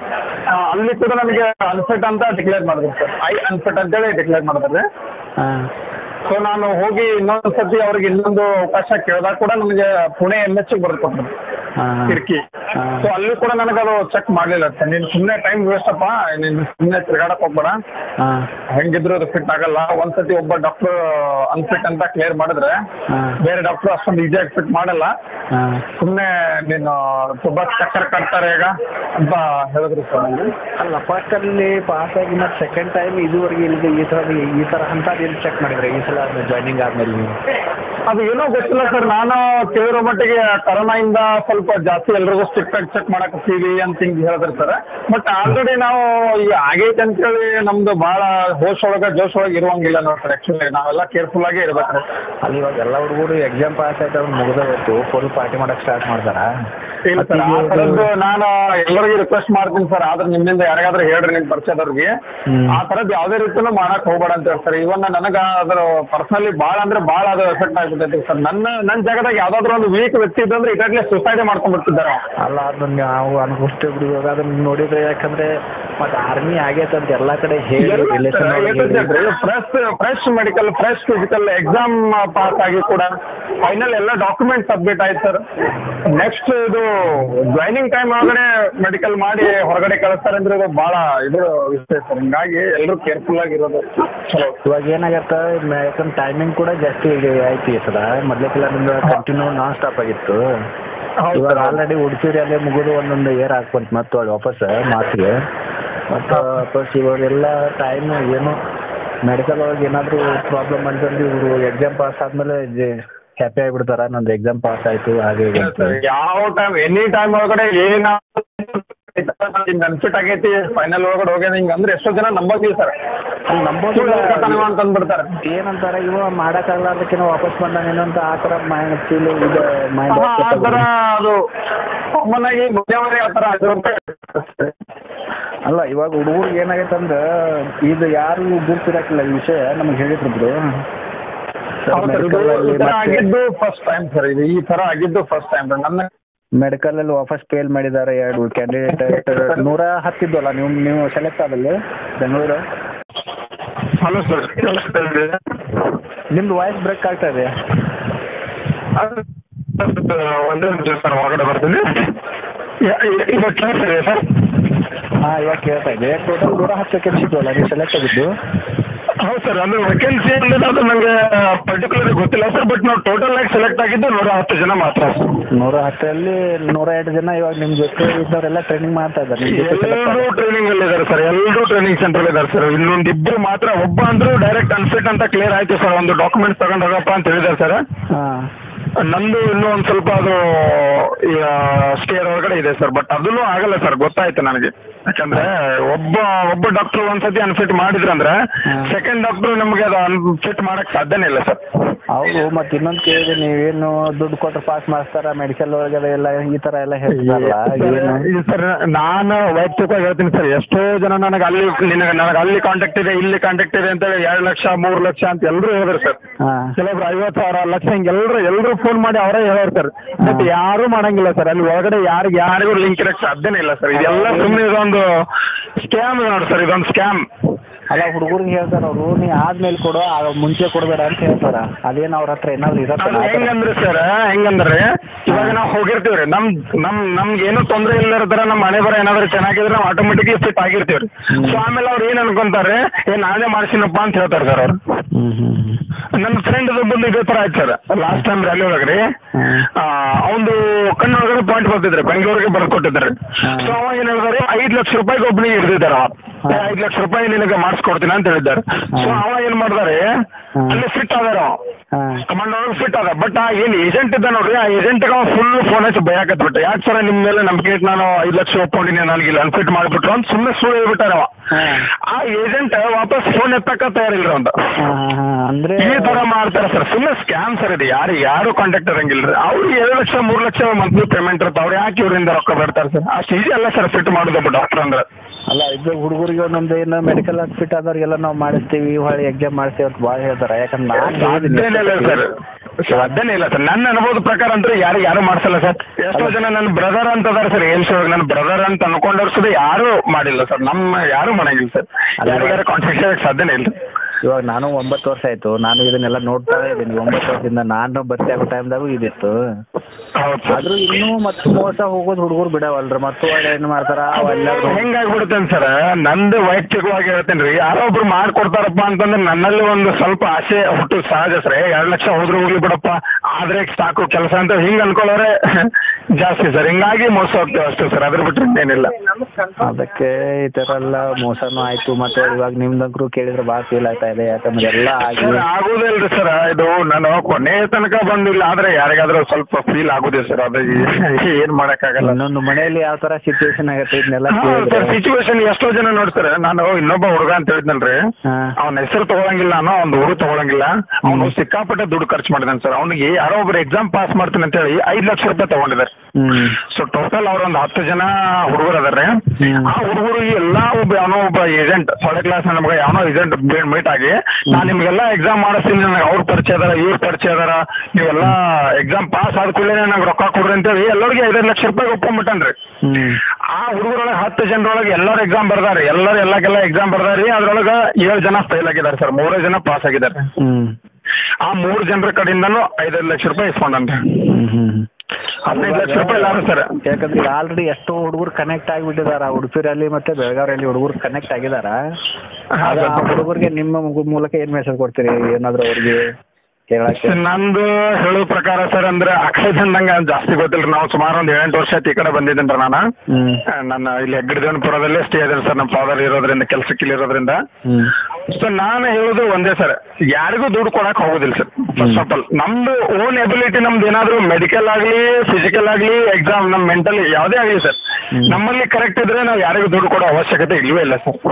ಆ, ಅಲ್ಲಿ ಕೂಡ ನಮಗೆ ಅನ್ಫಿಟ್ ಅಂತ ಡಿಕ್ಲೇರ್ ಮಾಡಿದ್ರು ಸರ್ ಐ ಅನ್ಫಿಟ್ ಅಂತೇಳಿ ಡಿಕ್ಲೇರ್ ಮಾಡಿದ್ರೆ ಹಾಂ ಸೊ ನಾನು ಹೋಗಿ ಇನ್ನೊಂದು ಸತಿ ಅವ್ರಿಗೆ ಇನ್ನೊಂದು ಅವಕಾಶ ಕೇಳಿದಾಗ ಕೂಡ ನನಗೆ ಪುಣೆ ಎಮ್ ಎಚ್ ಬರ್ಕೊಟ್ರು ಹಾಂ ಕಿರ್ಕಿ ಹಾ. ಸೊ ಅಲ್ಲಿ ಕೂಡ ನನಗೆ ಅದು ಚೆಕ್ ಮಾಡಲಿಲ್ಲ ಸರ್ ನೀನು ಸುಮ್ಮನೆ ಟೈಮ್ ವೇಸ್ಟ್ ಅಪ್ಪ ನೀನು ಸುಮ್ಮನೆ ತಿರ್ಗಾಡಕ್ಕೆ ಹೋಗ್ಬೇಡ ಹಾಂ ಹೆಂಗಿದ್ರು ಅದು ಫಿಟ್ ಆಗಲ್ಲ ಒಂದ್ಸತಿ ಒಬ್ಬ ಡಾಕ್ಟರ್ ಅನ್ಫಿಟ್ ಅಂತ ಕ್ಲಿಯರ್ ಮಾಡಿದ್ರೆ ಹಾಂ ಬೇರೆ ಡಾಕ್ಟರ್ ಅಷ್ಟೊಂದು ಈಸಿಯಾಗಿ ಫಿಟ್ ಮಾಡಲ್ಲ ಹಾಂ ಸುಮ್ಮನೆ ನೀನು ತುಂಬಾ ಚಕ್ಕರ್ ಕಟ್ತಾರೆ ಈಗ ಅಂತ ಹೇಳಿದ್ರು ಸರ್ ನನಗೆ ಅಲ್ಲ ಫಸ್ಟ್ ಅಲ್ಲಿ ಪಾಸ್ ಆಗಿ ಮತ್ತೆ ಸೆಕೆಂಡ್ ಟೈಮ್ ಇದುವರೆಗೆ ಇಲ್ಲಿಗೆ ಈ ಥರ ಈ ಥರ ಅಂಥದ್ದು ಏನು ಚೆಕ್ ಮಾಡಿದ್ರೆ ಈ ಸಲ ಜಾಯ್ನಿಂಗ್ ಆದ್ಮೇಲೆ ನೀವು ಅದು ಏನೋ ಗೊತ್ತಿಲ್ಲ ಸರ್ ನಾನು ಕೇಳಿರೋ ಮಟ್ಟಿಗೆ ಕರೋನಾಯಿಂದ ಸ್ವಲ್ಪ ಜಾಸ್ತಿ ಎಲ್ರಿಗೂ ಸ್ಟ್ರಿಕ್ಟ್ ಆಗಿ ಚೆಕ್ ಮಾಡಕತ್ತೀವಿ ಅಂತ ಹಿಂಗೆ ಹೇಳಿದ್ರು ಸರ್ ಬಟ್ ಆಲ್ರೆಡಿ ನಾವು ಈಗ ಆಗೈತೆ ಅಂತೇಳಿ ನಮ್ದು ಭಾಳ ಹೋಶ್ ಒಳಗೆ ಜೋಶ್ ಒಳಗೆ ಇರುವಂಗಿಲ್ಲ ನೋಡಿ ಸರ್ ಆ್ಯಕ್ಚುಲಿ ನಾವೆಲ್ಲ ಕೇರ್ಫುಲ್ ಆಗೇ ಇರ್ಬೇಕು ಅಲ್ಲಿ ಇವಾಗ ಎಲ್ಲ ಹುಡುಗರು ಎಕ್ಸಾಮ್ ಪಾಸ್ ಆಯ್ತು ಅವ್ರು ಮುಗಿದೋಯ್ತು ಫುಲ್ ಪಾರ್ಟಿ ಮಾಡಕ್ಕೆ ಸ್ಟಾರ್ಟ್ ಮಾಡ್ತಾರ ಇಲ್ಲ ಸರ್ ಆ ಥರದ್ದು ನಾನು ಎಲ್ಲರಿಗೂ ರಿಕ್ವೆಸ್ಟ್ ಮಾಡ್ತೀನಿ ಸರ್ ಆದ್ರೆ ನಿಮ್ಮಿಂದ ಯಾರಿಗಾದ್ರೂ ಹೇಳ್ರಿ ನಿಮ್ಮ ಪರಿಚಯದವ್ರಿಗೆ ಹ್ಮ್. ಆ ಥರದ್ದು ಯಾವುದೇ ರೀತಿನೂ ಮಾಡಕ್ ಹೋಗ್ಬೇಡ ಅಂತ ಹೇಳ್ತಾರೆ ಇವನ್ ನನಗೆ ಅದ್ರ ಪರ್ಸನಲಿ ಭಾಳ ಅಂದ್ರೆ ಭಾಳ ಅದು ಎಫೆಕ್ಟ್ ಆಗ್ಬಿಟ್ಟೈತಿ ಸರ್ ನನ್ನ ನನ್ನ ಜಾಗದಾಗ ಯಾವ್ದಾದ್ರು ಒಂದು ವೀಕ್ ವ್ಯಕ್ತಿ ಇದ್ದಂದ್ರೆ ಇಟಾಗ್ಲೇ ಸುಸೈಡ್ ಮಾಡ್ಕೊಂಡ್ಬಿಡ್ತಿದ್ದಾರೆ ಅಲ್ಲ ಅದನ್ನ ನಾವು ಅನ್ಕೊಳ್ತೀವಿ ಇವಾಗ ಅದನ್ನ ನೋಡಿದ್ರೆ ಯಾಕಂದ್ರೆ ಮತ್ತೆ ಆರ್ಮಿ ಆಗೈತೆ ಅಂತ ಎಲ್ಲ ಕಡೆ ಹೇಳಿ relation fresh fresh medical fresh physical exam pass ಆಗಿ ಕೂಡ ಫೈನಲ್ ಎಲ್ಲ ಡಾಕ್ಯುಮೆಂಟ್ ಸಬ್ಮಿಟ್ ಆಯ್ತು ಸರ್ ನೆಕ್ಸ್ಟ್ ಇದು ಜಾಯ್ನಿಂಗ್ ಟೈಮ್ ಒಳಗಡೆ ಮೆಡಿಕಲ್ ಮಾಡಿ ಹೊರಗಡೆ ಕಳಿಸ್ತಾರೆ ಅಂದ್ರೆ ಇದು ಭಾಳ ಇದು ವಿಷಯ ಸರ್ ಹಿಂಗಾಗಿ ಎಲ್ಲರೂ ಕೇರ್ಫುಲ್ ಆಗಿರೋದು ಚಲೋ ಇವಾಗ ಏನಾಗತ್ತ ಯಾಕಂದ್ರೆ ಟೈಮಿಂಗ್ ಕೂಡ ಜಾಸ್ತಿ ಆಯ್ತು ಈ ಸಲ ಮೊದ್ಲಕ್ಕೆಲ್ಲ ನಿಮ್ದು ಕಂಟಿನ್ಯೂ ನಾನ್ ಸ್ಟಾಪ್ ಆಗಿತ್ತು ಹೌದು ಇವಾಗ ಸರ್ ಆಲ್ರೆಡಿ ಉಡುಪಿರಿ ಅಲ್ಲೇ ಮುಗಿದು ಒಂದೊಂದು ಏರ್ ಹಾಕ್ಬಂತ ಮತ್ತೆ ಒಳ್ಳೆ ವಾಪಸ್ ಮಾತಿಗೆ ಮತ್ತು ವಾಪಸ್ ಇವಾಗೆಲ್ಲ ಟೈಮ್ ಏನು ಮೆಡಿಕಲ್ ಒಳಗೆ ಏನಾದರೂ ಪ್ರಾಬ್ಲಮ್ ಅಂತಂದು ಇವರು ಎಕ್ಸಾಮ್ ಪಾಸ್ ಆದಮೇಲೆ ಹ್ಯಾಪಿ ಆಗಿಬಿಡ್ತಾರ ನಂದು ಎಕ್ಸಾಮ್ ಪಾಸ್ ಆಯಿತು ಹಾಗೆ ಹೀಗೆ ಅಂತ. ಸರ್ ಯಾವ ಟೈಮ್ ಎನಿ ಟೈಮ್ ಒಳಗಡೆ ಏನ ಬೆನಿಫಿಟ್ ಆಗೈತಿ ಫೈನಲ್ ಒಳಗಡೆ ಹೋಗ್ಯದ ಹಿಂಗ ಅಂದ್ರೆ ಎಷ್ಟೋ ಜನ ನಂಬೋದಿಲ್ಲ ಸರ್ ಅಲ್ಲಿ ನಂಬೋದು ಅಂತ ಅಂದ್ಬಿಡ್ತಾರೆ ಏನಂತಾರೆ ಇವ ಮಾಡೋಕ್ಕಾಗಲಾರ್ದಕ್ಕಿಂತ ವಾಪಸ್ ಬಂದಾನೇನೋ ಅಂತ ಆ ಥರ ಮೈಂಡ್ ಫೀಲ್ ಇದು ಮೈಂಡ್ ಆ ಥರ ಅದು ಕಾಮನ್ ಆಗಿ ಮುಖ್ಯವಾಗಿ ಆ ಥರ ಆಗಿರುತ್ತೆ ಅಲ್ಲ ಇವಾಗ ಹುಡುಗರಿಗೆ ಏನಾಗೈತೆ ಅಂದ್ರೆ ಇದು ಯಾರು ಗುರ್ತಿರಕ್ಕಿಲ್ಲ ಈ ವಿಷಯ ನಮಗೆ ಹೇಳಿದ್ರು ಹೌದು ಸರ್, ಇದು ಈ ಥರ ಆಗಿದ್ದು ಫಸ್ಟ್ ಟೈಮ್ ಸರ್ ಇದು ಈ ಥರ ಆಗಿದ್ದು ಫಸ್ಟ್ ಟೈಮ್ ನನ್ನ ಮೆಡಿಕಲ್ ಅಲ್ಲಿ ವಾಪಸ್ ಫೇಲ್ ಮಾಡಿದ್ದಾರೆ ಎರಡು ಕ್ಯಾಂಡಿಡೇಟ್ ನೂರ ಹತ್ತಿದ್ವಲ್ಲ ನೀವು ನೀವು ಸೆಲೆಕ್ಟ್ ಆದಲ್ಲಿ ಬೆಂಗಳೂರು ಹಲೋ ಸರ್ ನಿಮ್ದು ವಾಯ್ಸ್ ಬ್ರೇಕ್ ಆಗ್ತಾ ಇದೆ ಒಂದೇ ನಿಮಿಷ ಸರ್ ಹೊರಗಡೆ ಬರ್ತೀನಿ ಇವಾಗ ಕೇಳ್ತಿದೆ ಸರ್ ಹಾಂ ಇವಾಗ ಕೇಳ್ತಾ ಇದೆ ಟೋಟಲ್ ನೂರ ಹತ್ತು ಸೆಕೆಂಡ್ ಸಿಗ್ವಲ್ಲ ನೀವು ಸೆಲೆಕ್ಟ್ ಆಗಿದ್ದು ಹೌದು ಸರ್ ಅಂದ್ರೆ ವೇಕೆನ್ಸಿ ಅದು ನನಗೆ ಪರ್ಟಿಕ್ಯುಲರ್ ಗೊತ್ತಿಲ್ಲ ಸರ್ ಬಟ್ ನಾವು ಟೋಟಲ್ ಆಗಿ ಸೆಲೆಕ್ಟ್ ಆಗಿದ್ದು ನೂರ ಹತ್ತು ಜನ ಮಾತ್ರ ನೂರ ಹತ್ತರಲ್ಲಿ ನೂರ ಎರಡು ಜನ ಇವಾಗ ನಿಮ್ಮ ಜೊತೆ ಇದ್ದವರೆಲ್ಲ ಟ್ರೈನಿಂಗ್ ಮಾಡ್ತಾ ಇದ್ದಾರೆ ನಿಮ್ಮ ಜೊತೆ select ಎಲ್ಲರೂ ಆಗಿ. ಟ್ರೈನಿಂಗ್ ಅಲ್ಲಿ ಇದ್ದಾರೆ ಸರ್ ಎಲ್ಲರೂ ಟ್ರೈನಿಂಗ್ ಸೆಂಟರ್ ಇದ್ದಾರೆ ಸರ್ ಇನ್ನೊಂದು ಇಬ್ಬರು ಮಾತ್ರ ಒಬ್ಬ ಅಂದ್ರೂ ಡೈರೆಕ್ಟ್ ಅನ್ಫಿಟ್ ಅಂತ ಕ್ಲಿಯರ್ ಆಯ್ತು ಸರ್ ಒಂದು ಡಾಕ್ಯುಮೆಂಟ್ಸ್ ತಗೊಂಡು ಹೋಗಪ್ಪ ಅಂತ ಹೇಳಿದ್ದಾರೆ ಸರ್ ಹಾಂ ನಂದು ಇನ್ನೂ ಒಂದು ಸ್ವಲ್ಪ ಅದು ಸ್ಟೇರ್ ಒಳಗಡೆ ಇದೆ ಸರ್ ಬಟ್ ಅದೂ ಆಗಲ್ಲ ಸರ್ ಗೊತ್ತಾಯ್ತು ನನಗೆ ಯಾಕಂದ್ರೆ ಒಬ್ಬ ಒಬ್ಬ ಡಾಕ್ಟರ್ ಒಂದ್ಸತಿ ಅನ್ಫಿಟ್ ಮಾಡಿದ್ರಂದ್ರೆ ಹ್ಮ್. ಸೆಕೆಂಡ್ ಡಾಕ್ಟರ್ ನಮಗೆ ಅದು ಅನ್ಫಿಟ್ ಮಾಡಕ್ ಸಾಧ್ಯನೇ ಇಲ್ಲ ಸರ್ ಹೌದು ಮತ್ತೆ ಇನ್ನೊಂದು ಕೇಳಿದೆ ನೀವೇನು ದುಡ್ಡು ಕೊಟ್ಟರೆ ಪಾಸ್ ಮಾಡಿಸ್ತಾರ ಮೆಡಿಕಲ್ ಒಳಗೆ ಎಲ್ಲ ಈ ಥರ ಎಲ್ಲ ಹೇಳ್ತಾರಲ್ಲ ಏನು ಸರ್ ನಾನು ವೈಯಕ್ತಿಕವಾಗಿ ಹೇಳ್ತೀನಿ ಸರ್ ಎಷ್ಟೋ ಜನ ನನಗೆ ಅಲ್ಲಿ ನಿನಗೆ ನನಗೆ ಅಲ್ಲಿ ಕಾಂಟ್ಯಾಕ್ಟ್ ಇದೆ ಇಲ್ಲಿ ಕಾಂಟ್ಯಾಕ್ಟ್ ಇದೆ ಅಂತೇಳಿ ಎರಡು ಲಕ್ಷ ಮೂರು ಲಕ್ಷ ಅಂತ ಎಲ್ಲರೂ ಹೇಳಿದ್ರು ಸರ್ ಹಾಂ ಕೆಲವೊಬ್ರು ಐವತ್ತು ಸಾವಿರ ಲಕ್ಷ ಹಿಂಗೆ ಎಲ್ಲರೂ ಎಲ್ಲರೂ ಫೋನ್ ಮಾಡಿ ಅವರೇ ಹೇಳೋರು ಸರ್ ಬಟ್ ಯಾರೂ ಮಾಡಂಗಿಲ್ಲ ಸರ್ ಅಲ್ಲಿ ಒಳಗಡೆ ಯಾರಿಗೆ ಯಾರಿಗೂ ಲಿಂಕ್ ಇರಕ್ಕೆ ಸಾಧ್ಯನೇ ಇಲ್ಲ ಸರ್ ಇದೆಲ್ಲ ಸುಮ್ಮನೆ ಇದೊಂದು ಸ್ಕ್ಯಾಮ್ ಇದೆ ನೋಡಿ ಸರ್ ಇದೊಂದು ಸ್ಕ್ಯಾಮ್ ಅಲ್ಲ ಹುಡುಗರಿಗೆ ಹೇಳ್ತಾರೆ ಅವರು ನೀ ಆದ್ಮೇಲೆ ಕೊಡು ಆ ಮುಂಚೆ ಕೊಡಬೇಡ ಅಂತ ಹೇಳ್ತಾರ ಅದೇನು ಅವ್ರ ಹತ್ರ ಏನಾದ್ರು ಅದು ಇರತ್ತಲ್ಲ ಹೆಂಗಂದ್ರೆ ಸರ್ ಹೆಂಗಂದ್ರೆ ಇವಾಗ ನಾವು ಹೋಗಿರ್ತೀವಿ ರೀ ನಮ್ ನಮ್ ನಮ್ಗೆ ಏನೂ ತೊಂದರೆ ಇಲ್ಲ ಥರ ನಮ್ಮ ಮನೆ ಬರ ಏನಾದ್ರು ಚೆನ್ನಾಗಿದ್ರೆ ನಾವು ಆಟೋಮೆಟಿಕ್ಲಿ ಫಿಟ್ ಆಗಿರ್ತೀವಿ ರೀ ಸೊ ಆಮೇಲೆ ಅವ್ರು ಏನು ಅನ್ಕೊಂತಾರೆ ಏ ನಾನೇ ಮಾಡ್ಸಿನಪ್ಪ ಅಂತ ಹೇಳ್ತಾರೆ ಸರ್ ಅವ್ರು ಹ್ಮ್ ಹ್ಮ್ ನನ್ನ ಫ್ರೆಂಡ್ ಬಂದು ಇದೇ ಥರ ಆಯ್ತು ಸರ್ ಲಾಸ್ಟ್ ಟೈಮ್ ರ್ಯಾಲಿ ಒಳಗೆ ರೀ ಹ್ಮ್. ಅವನು ಕಣ್ಣೊಳಗಡೆ ಪಾಯಿಂಟ್ ಬರ್ತಿದ್ರೆ ಬೆಂಗಳೂರಿಗೆ ಬರ್ಕೊಟ್ಟಿದ್ದಾರೆ ಹ್ಮ್. ಸೊ ಅವಾಗ ಏನು ಹೇಳಿದಾರೆ ಐದು ಲಕ್ಷ ರೂಪಾಯಿಗೆ ಒಬ್ಬನಿಗೆ ಹಿಡಿದಿದ್ದಾರೆ ಏ, ಐದು ಲಕ್ಷ ರೂಪಾಯಿ ನಿನಗೆ ಮಾಡಿಸ್ಕೊಡ್ತೀನಿ ಅಂತ ಹೇಳಿದ್ದಾರೆ ಸೊ ಅವ ಏನ್ ಮಾಡಿದಾರೆ ಅಲ್ಲಿ ಫಿಟ್ ಆದಾರ ಹಾಂ ಕಮಾಂಡ್ ಒಳಗೆ ಫಿಟ್ ಅದ ಬಟ್ ಆ ಏನು ಏಜೆಂಟ್ ಇದ್ದ ನೋಡ್ರಿ ಆ ಏಜೆಂಟ್ಗೆ ಅವ ಫುಲ್ ಫೋನ್ ಹಚ್ಚಿ ಭಯಕತ್ ಬಿಟ್ಟು ಯಾಕೆ ಸರ್ ನಿಮ್ಮ ಮೇಲೆ ನಂಬಿಕೆ ಇಟ್ಟು ನಾನು ಐದು ಲಕ್ಷ ಒಪ್ಕೊಂಡಿನಿ ನನಗೆ ಇಲ್ಲಿ ಅನ್ಫಿಟ್ ಮಾಡಿಬಿಟ್ರು ಅಂತ ಸುಮ್ಮನೆ ಸುಳ್ಳು ಹೇಳ್ಬಿಟ್ಟಾರೆ ಅವ ಹಾಂ. ಆ ಏಜೆಂಟ್ ವಾಪಸ್ ಫೋನ್ ಎತ್ತಕ್ಕ ತಯಾರಿಲ್ಲ ಅಂತ ಹಾಂ ಹಾಂ ಅಂದರೆ ಈ ತರ ಮಾಡ್ತಾರೆ ಸರ್ ಸುಮ್ಮನೆ ಸ್ಕ್ಯಾಮ್ ಸರ್ ಇದು ಯಾರು ಯಾರು ಕಾಂಟ್ಯಾಕ್ಟ್ ಇರಂಗಿಲ್ಲ ರೀ ಅವ್ರಿಗೆ ಎರಡು ಲಕ್ಷ ಮೂರು ಲಕ್ಷ ಮಂತ್ಲಿ ಪೇಮೆಂಟ್ ಇರುತ್ತೆ ಅವ್ರು ಯಾಕೆ ಇವರಿಂದ ರೊಕ್ಕ ಬರ್ತಾರೆ ಸರ್ ಅಷ್ಟು ಈಸಿ ಅಲ್ಲ ಸರ್ ಫಿಟ್ ಮಾಡೋದು ಡಾಕ್ಟರ್ ಅಂದ್ರೆ ಅಲ್ಲ ಇದು ಹುಡುಗರಿಗೆ ಒಂದೊಂದು ಏನು ಮೆಡಿಕಲ್ ಫಿಟ್ ಆದವ್ರಿಗೆಲ್ಲ ನಾವು ಮಾಡಿಸ್ತೀವಿ ಹೊಳ್ಳಿ ಎಕ್ಸಾಮ್ ಮಾಡ್ತೀವಿ ಅಂತ ಭಾಳ ಹೇಳ್ತಾರೆ ಯಾಕಂದ್ರೆ ನಾನು ಸಾಧ್ಯನೇ ಇಲ್ಲ ಸರ್ ಸಾಧ್ಯನೇ ಇಲ್ಲ ಸರ್ ನನ್ನ ಅನುಭವದ ಪ್ರಕಾರ ಅಂದ್ರೆ ಯಾರು ಯಾರು ಮಾಡ್ಸಲ್ಲ ಸರ್ ಎಷ್ಟೋ ಜನ ನನ್ನ ಬ್ರದರ್ ಅಂತ ಅದಾರ ಸರ್ ಏನ್ ಸರ್ ನನ್ನ ಬ್ರದರ್ ಅಂತ ಅನ್ಕೊಂಡವ್ರು ಸುದ ಯಾರು ಮಾಡಿಲ್ಲ ಸರ್ ನಮ್ಮ ಯಾರು ಮಾಡಂಗಿಲ್ಲ ಸರ್ ಯಾರಿಗಾರು ಕಾಂಟ್ಯಾಕ್ಟ್ ಸಾಧ್ಯನೇ ಇಲ್ಲ ಇವಾಗ ನಾನು ಒಂಬತ್ತು ವರ್ಷ ಆಯಿತು ನಾನು ಇದನ್ನೆಲ್ಲ ನೋಡ್ತಾ ಇದ್ದೀನಿ ಒಂಬತ್ತು ವರ್ಷದಿಂದ ನಾನು ಭರ್ತಿ ಆಗೋ ಟೈಮ್ದಾಗೂ ಇದಿತ್ತು ಹೌದು ಸರ್ ಆದ್ರೂ ಇನ್ನೂ ಮತ್ತೆ ಮೋಸ ಹೋಗೋದು ಹುಡುಗರು ಬಿಡವಲ್ರಿ ಮತ್ತು ಒಳ್ಳೆ ಏನು ಮಾಡ್ತಾರ ಅವೆಲ್ಲ ಹೆಂಗಾಗ್ಬಿಡುತ್ತೇನೆ ಸರ್ ನಂದು ವೈಯಕ್ತಿಕವಾಗಿ ಹೇಳ್ತೇನೆ ರೀ ಯಾರೋ ಒಬ್ರು ಮಾಡ್ಕೊಡ್ತಾರಪ್ಪ ಅಂತಂದ್ರೆ ನನ್ನಲ್ಲಿ ಒಂದು ಸ್ವಲ್ಪ ಆಸೆ ಹುಟ್ಟು ಸಹಜ ಸರ್ ಎರಡು ಲಕ್ಷ ಹೋದ್ರು ಹೋಗ್ಲಿ ಬಿಡಪ್ಪ ಆದ್ರೆ ಸಾಕು ಕೆಲಸ ಅಂತ ಹಿಂಗ್ ಅನ್ಕೊಳ್ಳೋರೆ ಜಾಸ್ತಿ ಸರ್ ಹಿಂಗಾಗಿ ಮೋಸ ಹೋಗ್ತೇವೆ ಅಷ್ಟೇ ಸರ್ ಅದ್ರ ಬಿಟ್ಟರೆ ಏನಿಲ್ಲ ಅದಕ್ಕೆ ಈ ಥರ ಎಲ್ಲ ಮೋಸನೂ ಆಯಿತು ಮತ್ತು ಇವಾಗ ನಿಮ್ದಂಕ್ರು ಕೇಳಿದ್ರೆ ಭಾಳ ಫೀಲ್ ಆಗ್ತಾ ಇದೆ ಯಾಕಂದ್ರೆ ಎಲ್ಲ ಆಗಿ ಸರ್ ಆಗುದಿಲ್ರಿ ಸರ್ ಇದು ನಾನು ಕೊನೆ ತನಕ ಬಂದಿಲ್ಲ ಆದ್ರೆ ಯಾರಿಗಾದ್ರೂ ಸ್ವಲ್ಪ ಫೀಲ್ ಆಗುದೇ ಸರ್ ಅದು ಏನ್ ಮಾಡಕ್ಕಾಗಲ್ಲ ಇನ್ನೊಂದು ಮನೆಯಲ್ಲಿ ಯಾವ ಥರ ಸಿಚುವೇಶನ್ ಆಗತ್ತೆ ಇದನ್ನೆಲ್ಲ ಸರ್ ಕೇಳಿದ್ರೆ ಸಿಚುವೇಶನ್ ಎಷ್ಟೋ ಜನ ನೋಡ್ತಾರೆ ನಾನು ಇನ್ನೊಬ್ಬ ಹುಡುಗ ಅಂತ ಹೇಳಿದ್ನಲ್ರಿ ಹಾಂ ಅವನ ಹೆಸರು ತಗೊಳಂಗಿಲ್ಲ ಅನ್ನೋ ಒಂದು ಊರು ತಗೊಳಂಗಿಲ್ಲ ಅವನು ಸಿಕ್ಕಾಪಟ್ಟೆ ದುಡ್ಡು ಖರ್ಚು ಮಾಡಿದಾನೆ ಸರ್ ಅವನಿಗೆ ಯಾರೋ ಒಬ್ರು ಎಕ್ಸಾಮ್ ಪಾಸ್ ಮಾಡ್ತೀನಿ ಅಂತ ಹೇಳಿ ಐದು ಲಕ್ಷ ರೂಪಾಯಿ ತಗೊಂಡಿದ್ದಾರೆ ಹ್ಞೂ ಸೊ ಟೋಟಲ್ ಅವ್ರ ಒಂದು ಹತ್ತು ಜನ ಹುಡುಗರು ಅದಾರೆ ಹ್ಮ್. ಆ ಹುಡುಗರು ಎಲ್ಲ ಒಬ್ಬ ಅವನೋ ಒಬ್ಬ ಏಜೆಂಟ್ ಥರ್ಡ್ ಕ್ಲಾಸ್ ನಮ್ಗೆ ಯಾವನೋ ಏಜೆಂಟ್ ಮೀಟ್ ಆಗಿ ನಾನು ನಿಮ್ಗೆಲ್ಲ ಎಕ್ಸಾಮ್ ಮಾಡಿಸ್ತೀನಿ ನನಗೆ ಅವ್ರ ಪರಿಚಯ ಅದಾರ ಇವ್ರ ಪರಿಚಯ ಅದಾರ ನೀವೆಲ್ಲ ಎಕ್ಸಾಮ್ ಪಾಸ್ ಆದ ಕೂಡಲೇ ನಂಗೆ ರೊಕ್ಕ ಕೊಡ್ರಿ ಅಂತೇಳಿ ಎಲ್ಲರಿಗೆ ಐದೈದು ಲಕ್ಷ ರೂಪಾಯಿ ಒಪ್ಕೊಂಡ್ಬಿಟ್ಟನ್ರಿ ಹ್ಞೂ ಆ ಹುಡುಗರೊಳಗೆ ಹತ್ತು ಜನರೊಳಗೆ ಎಲ್ಲರೂ ಎಕ್ಸಾಮ್ ಬರ್ದಾರೆ ಎಲ್ಲರೂ ಎಲ್ಲಕ್ಕೆಲ್ಲ ಎಕ್ಸಾಮ್ ಬರ್ದಾರಿ ಅದ್ರೊಳಗೆ ಏಳು ಜನ ಫೇಲ್ ಆಗಿದ್ದಾರೆ ಸರ್ ಮೂರೇ ಜನ ಪಾಸ್ ಆಗಿದ್ದಾರೆ ಹ್ಞೂ ಆ ಮೂರು ಜನರ ಕಡೆಯಿಂದನೂ ಐದೈದು ಲಕ್ಷ ರೂಪಾಯಿ ಇಸ್ಕೊಂಡಂತೆ ಹ್ಞೂ ಹ್ಞೂ ಹದಿನೈದು ಲಕ್ಷ ರೂಪಾಯಿ ಲಾಭ ಸರ್ ಯಾಕಂದ್ರೆ ಈಗ ಆಲ್ರೆಡಿ ಎಷ್ಟೋ ಹುಡುಗರು ಕನೆಕ್ಟ್ ಆಗಿಬಿಟ್ಟಿದಾರ ಉಡುಪಿರಲ್ಲಿ ಮತ್ತೆ ಬೆಳಗಾವಿಯಲ್ಲಿ ಹುಡುಗರು ಕನೆಕ್ಟ್ ಆಗಿದಾರ ಹಾ, ಅದು ಆ ಸರ್. ಹುಡುಗರಿಗೆ ನಿಮ್ಮ ಮು- ಮೂಲಕ ಏನ್ ಮೆಸೇಜ್ ಕೊಡ್ತೀರಿ ಏನಾದ್ರು ಅವ್ರಿಗೆ ಕೇಳಕ್ಕೆ ನಂದು ಹೇಳೋ ಪ್ರಕಾರ ಸರ್ ಅಂದ್ರೆ ಅಕ್ಷಯ ನಂಗೆ ಜಾಸ್ತಿ ಗೊತ್ತಿಲ್ಲ ನಾವು ಸುಮಾರು ಒಂದು ಏಳೆಂಟು ವರ್ಷ ಆಯ್ತು ಈ ಕಡೆ ಬಂದಿದ್ದೀನಿ ನಾನು ಹ್ಮ್ ಆ, ನನ್ನ ಇಲ್ಲಿ ಹೆಗ್ಗಡದೇವನಪುರದಲ್ಲೇ ಸ್ಟೇ ಇದೆ ಸರ್ ನಮ್ಮ ಫಾದರ್ ಇರೋದ್ರಿಂದ ಕೆಲಸಕ್ಕೆ ಇಲ್ಲಿ ಇರೋದ್ರಿಂದ ಹ್ಮ್ ಸೊ ನಾನು ಹೇಳೋದು ಒಂದೇ ಸರ್ ಯಾರಿಗೂ ದುಡ್ಡು ಕೊಡಕ್ ಹೋಗೋದಿಲ್ಲ ಸರ್ ಫಸ್ಟ್ ಆಫ್ ಆಲ್ ನಮ್ದು ಓನ್ ಎಬಿಲಿಟಿ ನಮ್ದು ಏನಾದ್ರು ಮೆಡಿಕಲ್ ಆಗಲಿ ಫಿಸಿಕಲ್ ಆಗಲಿ ಎಕ್ಸಾಮ್ ನಮ್ಮ ಮೆಂಟಲಿ ಯಾವುದೇ ಆಗಲಿ ಸರ್ ನಮ್ಮಲ್ಲಿ ಕರೆಕ್ಟ್ ಇದ್ರೆ ನಾವು ಯಾರಿಗೂ ದುಡ್ಡು ಕೊಡೋ ಅವಶ್ಯಕತೆ ಇಲ್ವೇ ಇಲ್ಲ ಸರ್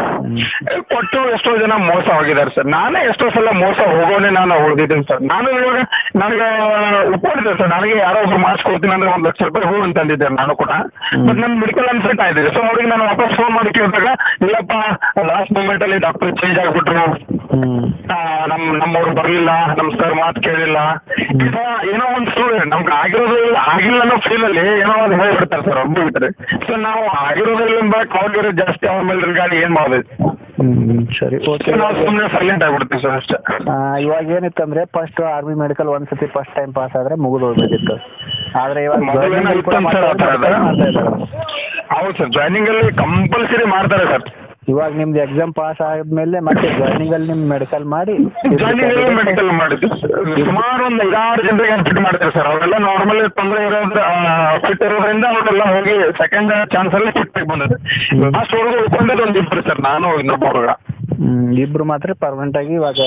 ಕೊಟ್ಟು ಎಷ್ಟೋ ಜನ ಮೋಸ ಹೋಗಿದ್ದಾರೆ ಸರ್ ನಾನೇ ಎಷ್ಟೋ ಸಲ ಮೋಸ ಹೋಗೋನೆ ನಾನು ಉಳಿದಿದ್ದೀನಿ ಸರ್ ನಾನು ಇವಾಗ ನನಗೆ ಒಪ್ಕೊಂಡಿದ್ದೆ ಸರ್ ನನಗೆ ಯಾರೋ ಒಬ್ರು ಮಾಡಿಸ್ಕೊಡ್ತೀನಿ ಅಂದ್ರೆ ಒಂದು ಲಕ್ಷ ರೂಪಾಯಿ ಹೂ ಅಂತಂದಿದ್ದೆ ನಾನು ಕೂಡ ಬಟ್ ನನ್ನ ಮೆಡಿಕಲ್ ಅನ್ಸೆಟ್ ಆಯ್ತಿದೆ ಸೊ ಅವ್ರಿಗೆ ನಾನು ವಾಪಸ್ ಫೋನ್ ಮಾಡಿ ಕೇಳಿದಾಗ ಇಲ್ಲಪ್ಪ ಲಾಸ್ಟ್ ಮೂಮೆಂಟ್ ಅಲ್ಲಿ ಡಾಕ್ಟರ್ ಚೇಂಜ್ ಆಗ್ಬಿಟ್ರು ಹ್ಮ್ ಆ, ನಮ್ ನಮ್ಮವ್ರು ಬರ್ಲಿಲ್ಲ ನಮ್ ಸರ್ ಮಾತು ಕೇಳಿಲ್ಲ ಈ ತರ ಏನೋ ಒಂದು ಸುಳ್ಳು ನಮ್ಗೆ ಆಗಿರೋದು ಇಲ್ಲ ಆಗಿಲ್ಲ ಅನ್ನೋ ಫೀಲ್ ಅಲ್ಲಿ ಏನೋ ಒಂದು ಹೇಳ್ಬಿಡ್ತಾರೆ ಸರ್ ಒಬ್ಬ ಬಿಟ್ರೆ ಸೊ ನಾವು ಆಗಿರೋದ್ರಿಂದ ಕಾಲ್ ಜಾಸ್ತಿ ಅವ್ರ ಮೇಲೆ ಗಾಡಿ ಏನ್ ಮಾಡೋದು ಹ್ಮ್ ಸರಿ ಓಕೆ ಸೊ ನಾವು ಸುಮ್ಮನೆ ಸೈಲೆಂಟ್ ಆಗ್ಬಿಡ್ತೀವಿ ಸರ್ ಅಷ್ಟೇ ಇವಾಗ ಏನಿತ್ತಂದ್ರೆ ಫಸ್ಟ್ ಆರ್ಮಿ ಮೆಡಿಕಲ್ ಒಂದ್ಸತಿ ಫಸ್ಟ್ ಟೈಮ್ ಪಾಸ್ ಆದ್ರೆ ಮುಗಿದು ಹೋಗ್ಬೇಕಿತ್ತು ಆದ್ರೆ ಇವಾಗ ಮೊದಲು joining ಅಲ್ಲಿ ಕೂಡ ಇತ್ತು ಸರ್ ಆ ಥರದ್ದು. ಮಾಡ್ತಾ ಇದ್ದಾರೆ. ಹೌದು ಸರ್ ಜಾಯ್ನಿಂಗ್ ಅಲ್ಲಿ ಕಂಪಲ್ಸರಿ ಮಾಡ್ತಾರೆ ಸರ್ ಇವಾಗ ನಿಮ್ದು ಎಕ್ಸಾಮ್ ಪಾಸ್ ಆದ್ಮೇಲೆ ಮತ್ತೆ ಜಾಯ್ನಿಂಗ್ ಅಲ್ಲಿ ನಿಮ್ ಮೆಡಿಕಲ್ ಮಾಡಿ ಜಾಯ್ನಿಂಗ್ ಅಲ್ಲಿ ಮೆಡಿಕಲ್ ಮಾಡಿದ್ದು ಸುಮಾರು ಒಂದು ಐದಾರು ಜನರಿಗೆ ಫಿಟ್ ಮಾಡ್ತಾರೆ ಸರ್ ಅವರೆಲ್ಲ ನಾರ್ಮಲ್ ತೊಂದರೆ ಇರೋದ್ರ ಫಿಟ್ ಇರೋದ್ರಿಂದ ಅವರೆಲ್ಲ ಹೋಗಿ ಸೆಕೆಂಡ್ ಚಾನ್ಸ್ ಅಲ್ಲಿ ಫಿಟ್ ಆಗಿ ಬಂದಿದೆ ಲಾಸ್ಟ್ ಹುಡುಗ ಉಳ್ಕೊಂಡದ್ದು ಒಂದು ಇಬ್ಬರು ಸರ್ ನಾನು ಇನ್ನೊಬ್ಬ ಹುಡುಗ ಹ್ಮ್ ಇಬ್ರು ಮಾತ್ರ ಪರ್ಮನೆಂಟ್ ಆಗಿ ಇವಾಗ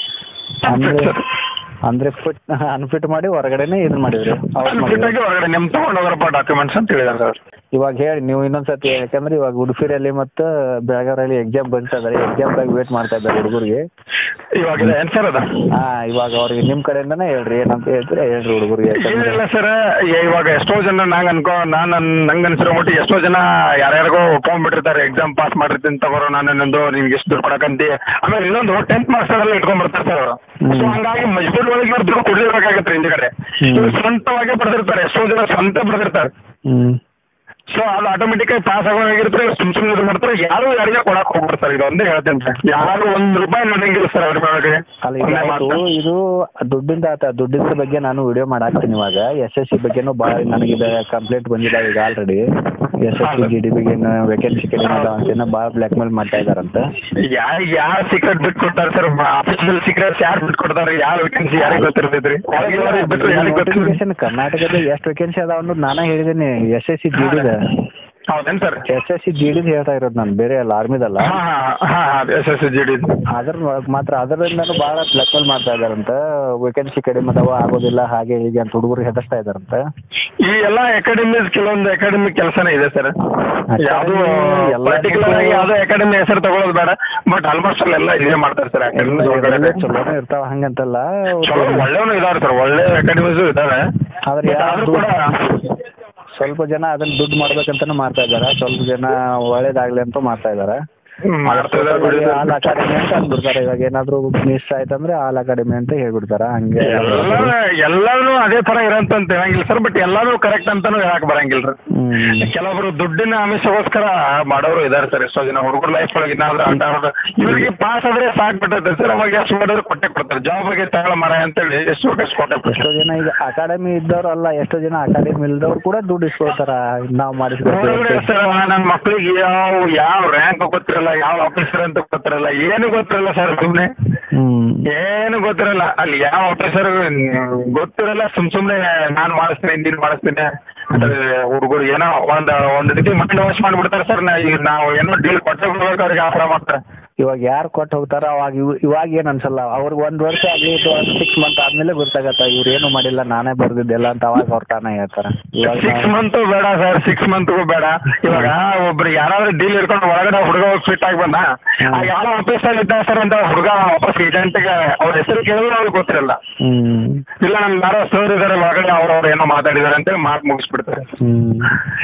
ಅಂದ್ರೆ ಅಂದ್ರೆ ಫಿಟ್ ಅನ್ಫಿಟ್ ಮಾಡಿ ಹೊರಗಡೆನೆ ಇದನ್ನ ಮಾಡಿದ್ರಿ ಅವ್ರು ಫಿಟ್ ಮಾಡಿದ್ರು. ಆಗಿ ಹೊರಗಡೆ ನಿಮ್ ತಗೊಂಡೋಗ್ರಪ್ಪ ಡಾಕ್ಯುಮೆಂಟ್ಸ್ ಅಂತ ಹೇಳಿದಾರೆ ಸರ್ ಇವಾಗ ಹೇಳಿ ನೀವು ಇನ್ನೊಂದ್ಸತಿ ಯಾಕಂದ್ರೆ ಇವಾಗ ಉಡುಪಿಯಲ್ಲಿ ಮತ್ತು ಬೆಳಗಾವಿಯಲ್ಲಿ ಎಕ್ಸಾಮ್ ಬಂತಾ ಇದಾರೆ ಎಕ್ಸಾಮ್ದಾಗ ವೇಟ್ ಮಾಡ್ತಾ ಇದ್ದಾರೆ ಹುಡುಗರಿಗೆ ಇವಾಗ ಇದೆ ಏನ್ ಸರ್ ಅದ ಹಾ ಇವಾಗ ಅವ್ರಿಗೆ ನಿಮ್ ಕಡೆಯಿಂದನೇ ಹೇಳ್ರಿ ಏನಂತ ಹೇಳ್ತೀರಾ ಹೇಳ್ರಿ ಹುಡುಗರಿಗೆ ಯಾಕಂದ್ರೆ ಏನಿಲ್ಲ ಸರ್ ಇವಾಗ ಎಷ್ಟೋ ಜನ ನಂಗೆ ಅನ್ಕೋ ನಾನು ನಂಗೆ ಅನ್ಸಿರೋ ಮಟ್ಟಿಗೆ ಎಷ್ಟೋ ಜನ ಯಾರ್ಯಾರಿಗೋ ಒಪ್ಕೊಂಡ್ಬಿಟ್ಟಿರ್ತಾರೆ ಎಕ್ಸಾಮ್ ಪಾಸ್ ಮಾಡಿರ್ತೀನಿ ತಗೋರೋ ನಾನು ಇನ್ನೊಂದು ನಿಮ್ಗೆ ಎಷ್ಟು ದುಡ್ಡು ಕೊಡಕಂತಿ ಆಮೇಲೆ ಇನ್ನೊಂದು ಟೆಂತ್ ಮಾರ್ಕ್ಸ್ ಎಲ್ಲ ಇಟ್ಕೊಂಡ್ಬಿಡ್ತಾರೆ ಸರ್ ಅವರು ಸೊ ಹಂಗಾಗಿ ಮಜಬೂರ್ ಒಳಗೆ ಇವ್ರು ದುಡ್ಡು ಕೊಡ್ಲೇಬೇಕಾಗತ್ತೆ ಹಿಂದ್ಗಡೆ ಇವ್ರು ಸ್ವಂತವಾಗಿ ಬರೆದಿರ್ತಾರೆ ಎಷ್ಟೋ ಜನ ಸ್ವಂತ ಬರೆದಿರ್ತಾರೆ ಹ್ಮ್ ಸೊ ಅದು ಆಟೋಮೆಟಿಕ್ ಆಗಿ ಪಾಸ್ ಆಗೋಗಿರ್ತಾರೆ ಸುಮ್ ಸುಮ್ಮನೆ ಇದು ಮಾಡ್ತಾರೆ ಯಾರು ಯಾರಿಗೆ ಕೊಡಕ್ ಹೋಗ್ಬಿಡ್ತಾರೆ ಇದು ಒಂದೇ ಹೇಳ್ತೇನೆ ಸರ್ ಯಾರು ಒಂದ್ ರೂಪಾಯಿ ನಡೆಯಂಗಿಲ್ಲ ಸರ್ ಅದ್ರ ಒಳಗೆ ಅಲ್ಲ ಈಗ ಆಯ್ತು, ಇದು ದುಡ್ಡಿಂದ ಆತ ದುಡ್ಡಿನ ಬಗ್ಗೆ ನಾನು ವಿಡಿಯೋ ಮಾಡಾಕ್ತೀನಿ ಇವಾಗ ಎಸ್ ಎಸ್ ಸಿ ಬಗ್ಗೆನೂ ಭಾಳ ನನಗಿದೆ ಕಂಪ್ಲೇಂಟ್ ಬಂದಿದೆ ಈಗ already S S C G D ಬಗ್ಗೆ ವೇಕೆನ್ಸಿ ಕಡಿಮೆ ಅದಾವ ಅಂತೇನೋ ಭಾಳ ಬ್ಲ್ಯಾಕ್ ಮೇಲ್ ಮಾಡ್ತಾ ಇದಾರಂತ ಯಾರು ಯಾರು ಸೀಕ್ರೆಟ್ ಬಿಟ್ಟು ಕೊಡ್ತಾರೆ ಸರ್ ಆಫೀಸಲ್ಲಿ ಸೀಕ್ರೆಟ್ಸ್ ಯಾರು ಬಿಟ್ಟು ಕೊಡ್ತಾರೆ ಯಾರು ವೇಕೆನ್ಸಿ ಯಾರಿಗೆ ಗೊತ್ತಿರ್ತೈತ್ರಿ ಯಾರಿಗೆ ಬಿಟ್ಟರೆ ಯಾರಿಗೆ ಗೊತ್ತಿರ್ತೈತಿ ನೋಟಿಫಿಕೇಶನ್ ಕರ್ನಾಟಕದ ಎಷ್ಟು ವೇಕೆನ್ಸಿ ಅದಾವ ಅನ್ನೋದು ನಾನೇ ಹೇಳಿದ್ದೀನಿ ಎಸ್ ಎಸ್ ಸಿ ಜಿ ಡಿದ ಹೌದೇನು sir S S C G ಡಿದು ಹೇಳ್ತಾ ಇರೋದು ನಾನು ಬೇರೆ ಅಲ್ಲ ಆರ್ಮಿದಲ್ಲ ಹಾಂ ಹಾಂ ಹಾಂ ಹಾಂ ಎಸ್ ಎಸ್ ಜಿ ಡಿ ಅದ್ರ ಒಳಗ್ ಮಾತ್ರ ಅದರಿಂದನೂ ಭಾಳ ಬ್ಲ್ಯಾಕ್ಮೇಲ್ ಮಾಡ್ತಾ ಇದಾರಂತ ವೇಕೆನ್ಸಿ ಕಡಿಮೆ ಅದಾವ ಆಗೋದಿಲ್ಲ ಹಾಗೆ ಹೀಗೆ ಅಂತ ಹುಡುಗರು ಹೆದರ್ಸ್ತಾ ಇದಾರಂತ ಈ ಎಲ್ಲ ಅಕಾಡೆಮೀಸ್ ಕೆಲವೊಂದು ಅಕಾಡೆಮಿ ಕೆಲಸನೇ ಇದೆ ಸರ್ ಯಾವುದು ಎಲ್ಲ ಪರ್ಟಿಕ್ಯುಲರ್ ಆಗಿ ಯಾವುದೋ ಅಕಾಡೆಮಿ ಹೆಸರು ತಗೊಳ್ಳೋದು ಬೇಡ ಬಟ್ ಆಲ್ಮೋಸ್ಟ್ ಅಲ್ಲೆಲ್ಲ ಇದೇ ಮಾಡ್ತಾರೆ ಸರ್ ಅಕಾಡೆಮಿ ಒಳಗಡೆ ಚಲೋನೇ ಇರ್ತಾವ ಹಂಗಂತಲ್ಲ ಚಲೋ ಒಳ್ಳೆಯವನು ಇದಾರೆ ಸರ್ ಒಳ್ಳೆ ಅಕಾಡೆಮೀಸು ಇದಾವೆ ಆದ್ರೆ But ಯಾರು ಆದ್ರೂ ಕೂಡ ಸ್ವಲ್ಪ ಜನ ಅದನ್ನ ದುಡ್ಡು ಮಾಡ್ಬೇಕಂತಾನು ಮಾಡ್ತಾ ಇದಾರೆ ಸ್ವಲ್ಪ ಜನ ಒಳ್ಳೇದಾಗ್ಲಿ ಅಂತ ಮಾಡ್ತಾ ಇದಾರೆ ಹ್ಮ್, ಮಾಡ್ತಾ ಇದಾರೆ ಬಿಡಿ sir. ಆಲ್ ಅಕಾಡೆಮಿ ಅಂತ ಅಂದ್ಬಿಡ್ತಾರೆ ಇವಾಗ ಏನಾದ್ರು ಮಿಸ್ ಆಯ್ತಂದ್ರೆ ಆಲ್ ಅಕಾಡೆಮಿ ಅಂತ ಹೇಳ್ಬಿಡ್ತಾರ ಹಂಗೆ ಎಲ್ಲ ಎಲ್ಲಾನು ಅದೇ ತರ ಇರಂತ ಅಂತ ಹೇಳಂಗಿಲ್ಲ ಸರ್ ಬಟ್ ಎಲ್ಲಾನು ಕರೆಕ್ಟ್ ಅಂತಾನು ಹೇಳಕ್ ಬರಂಗಿಲ್ಲ ರೀ ಹ್ಮ್ ಕೆಲವೊಬ್ರು ದುಡ್ಡಿನ ಆಮಿಷಗೋಸ್ಕರ ಮಾಡೋರು ಇದಾರೆ ಸರ್ ಎಷ್ಟೋ ಜನ ಹುಡುಗರ ಲೈಫ್ ಒಳಗೆ ಏನಾದ್ರು ಆಟ ಆಡೋದು ಇವರಿಗೆ ಪಾಸ್ ಆದ್ರೆ ಸಾಕ್ ಬಿಟ್ಟೈತೆ ಸರ್ ಅವಾಗ ಎಷ್ಟು ಮಾಡಿದ್ರು ಕೊಟ್ಟೆ ಕೊಡ್ತಾರೆ ಜಾಬ್ ಬಗ್ಗೆ ತಗೊಳ ಮರ ಅಂತೇಳಿ ಎಷ್ಟು ಎಷ್ಟು ಕೊಟ್ಟೆ ಎಷ್ಟೋ ಜನ ಈಗ ಅಕಾಡೆಮಿ ಇದ್ದವ್ರು ಅಲ್ಲ ಎಷ್ಟೋ ಜನ ಅಕಾಡೆಮಿ ಇಲ್ದವ್ರು ಕೂಡ ದುಡ್ಡು ಇಸ್ಕೊಳ್ತಾರ ನಾವ್ ನೋಡಿದ್ರೆ ಮಾಡಿಸ್ಬೇಕು ಸರ್ ನನ್ನ ಮಕ್ಳಿಗೆ ಯಾವ ಯಾವ ರ್ಯಾಂಕ್ ಗೊತ್ತಿರಲ್ಲ ಯಾವ ಆಫೀಸರ್ ಅಂತ ಗೊತ್ತಿರಲ್ಲ ಏನು ಗೊತ್ತಿರಲ್ಲ ಸರ್ ಸುಮ್ಮನೆ ಹ್ಮ್ ಏನು ಗೊತ್ತಿರಲ್ಲ ಅಲ್ಲಿ ಯಾವ ಆಫೀಸರ್ ಗೊತ್ತಿರಲ್ಲ ಸುಮ್ ಸುಮ್ನೆ ನಾನ್ ಮಾಡಿಸ್ತೀನಿ ನೀನ್ ಮಾಡಿಸ್ತೀನಿ ಅಂದ್ರೆ ಹುಡುಗರು ಏನೋ ಒಂದ್ ಒಂದ್ ರೀತಿ ಮೈಂಡ್ ವಾಶ್ ಮಾಡ್ಬಿಡ್ತಾರೆ ಸರ್ ನಾವು ಏನೋ ಡೀಲ್ ಕೊಟ್ಟೆ ಬಿಡ್ಬೇಕು ಅವ್ರಿಗೆ ಆಫರ್ ಮಾಡ್ತಾರೆ ಇವಾಗ ಯಾರು ಕೊಟ್ಟು ಹೋಗ್ತಾರ ಅವಾಗ ಇವ್- ಇವಾಗ ಏನ್ ಅನ್ಸಲ್ಲ ಅವ್ರಿಗೆ ಒಂದ್ ವರ್ಷ ಆಗ್ಲಿ ಅಥವಾ ಸಿಕ್ಸ್ ಮಂತ್ ಆದ್ಮೇಲೆ ಗೊತ್ತಾಗತ್ತ ಇವ್ರು ಏನು ಮಾಡಿಲ್ಲ ನಾನೇ ಬರ್ದಿದ್ದೆಲ್ಲ ಅಂತ ಅವಾಗ ಅವ್ರ ತಾನೇ ಹೇಳ್ತಾರ ಇವಾಗ ಸಿಕ್ಸ್ ಮಂತ್ ಬೇಡ ಸರ್ ಸಿಕ್ಸ್ ಮಂತ್ಗೂ ಬೇಡ ಇವಾಗ ಒಬ್ರು ಯಾರಾದ್ರೂ ಡೀಲ್ ಇಟ್ಕೊಂಡು ಒಳಗಡೆ ಹುಡುಗ ಫಿಟ್ ಆಗಿ ಬಂದ ಆ ಯಾವ ಆಫೀಸಲ್ಲಿ ಇದ್ದ ಸರ್ ಅಂತ ಹುಡುಗ ವಾಪಸ್ ಏಜೆಂಟ್ಗೆ ಅವ್ರ ಹೆಸರು ಕೇಳಿದ್ರು ಅವ್ರಿಗೆ ಗೊತ್ತಿರಲ್ಲ ಹ್ಮ್ ಇಲ್ಲ ನಮ್ ಯಾರೋ ಸರ್ ಇದಾರೆ ಒಳಗಡೆ ಅವ್ರವ್ರು ಏನೋ ಮಾತಾಡಿದಾರೆ ಅಂತೇಳಿ ಮಾತು ಮುಗಿಸ್ಬಿಡ್ತಾರೆ ಹ್ಮ್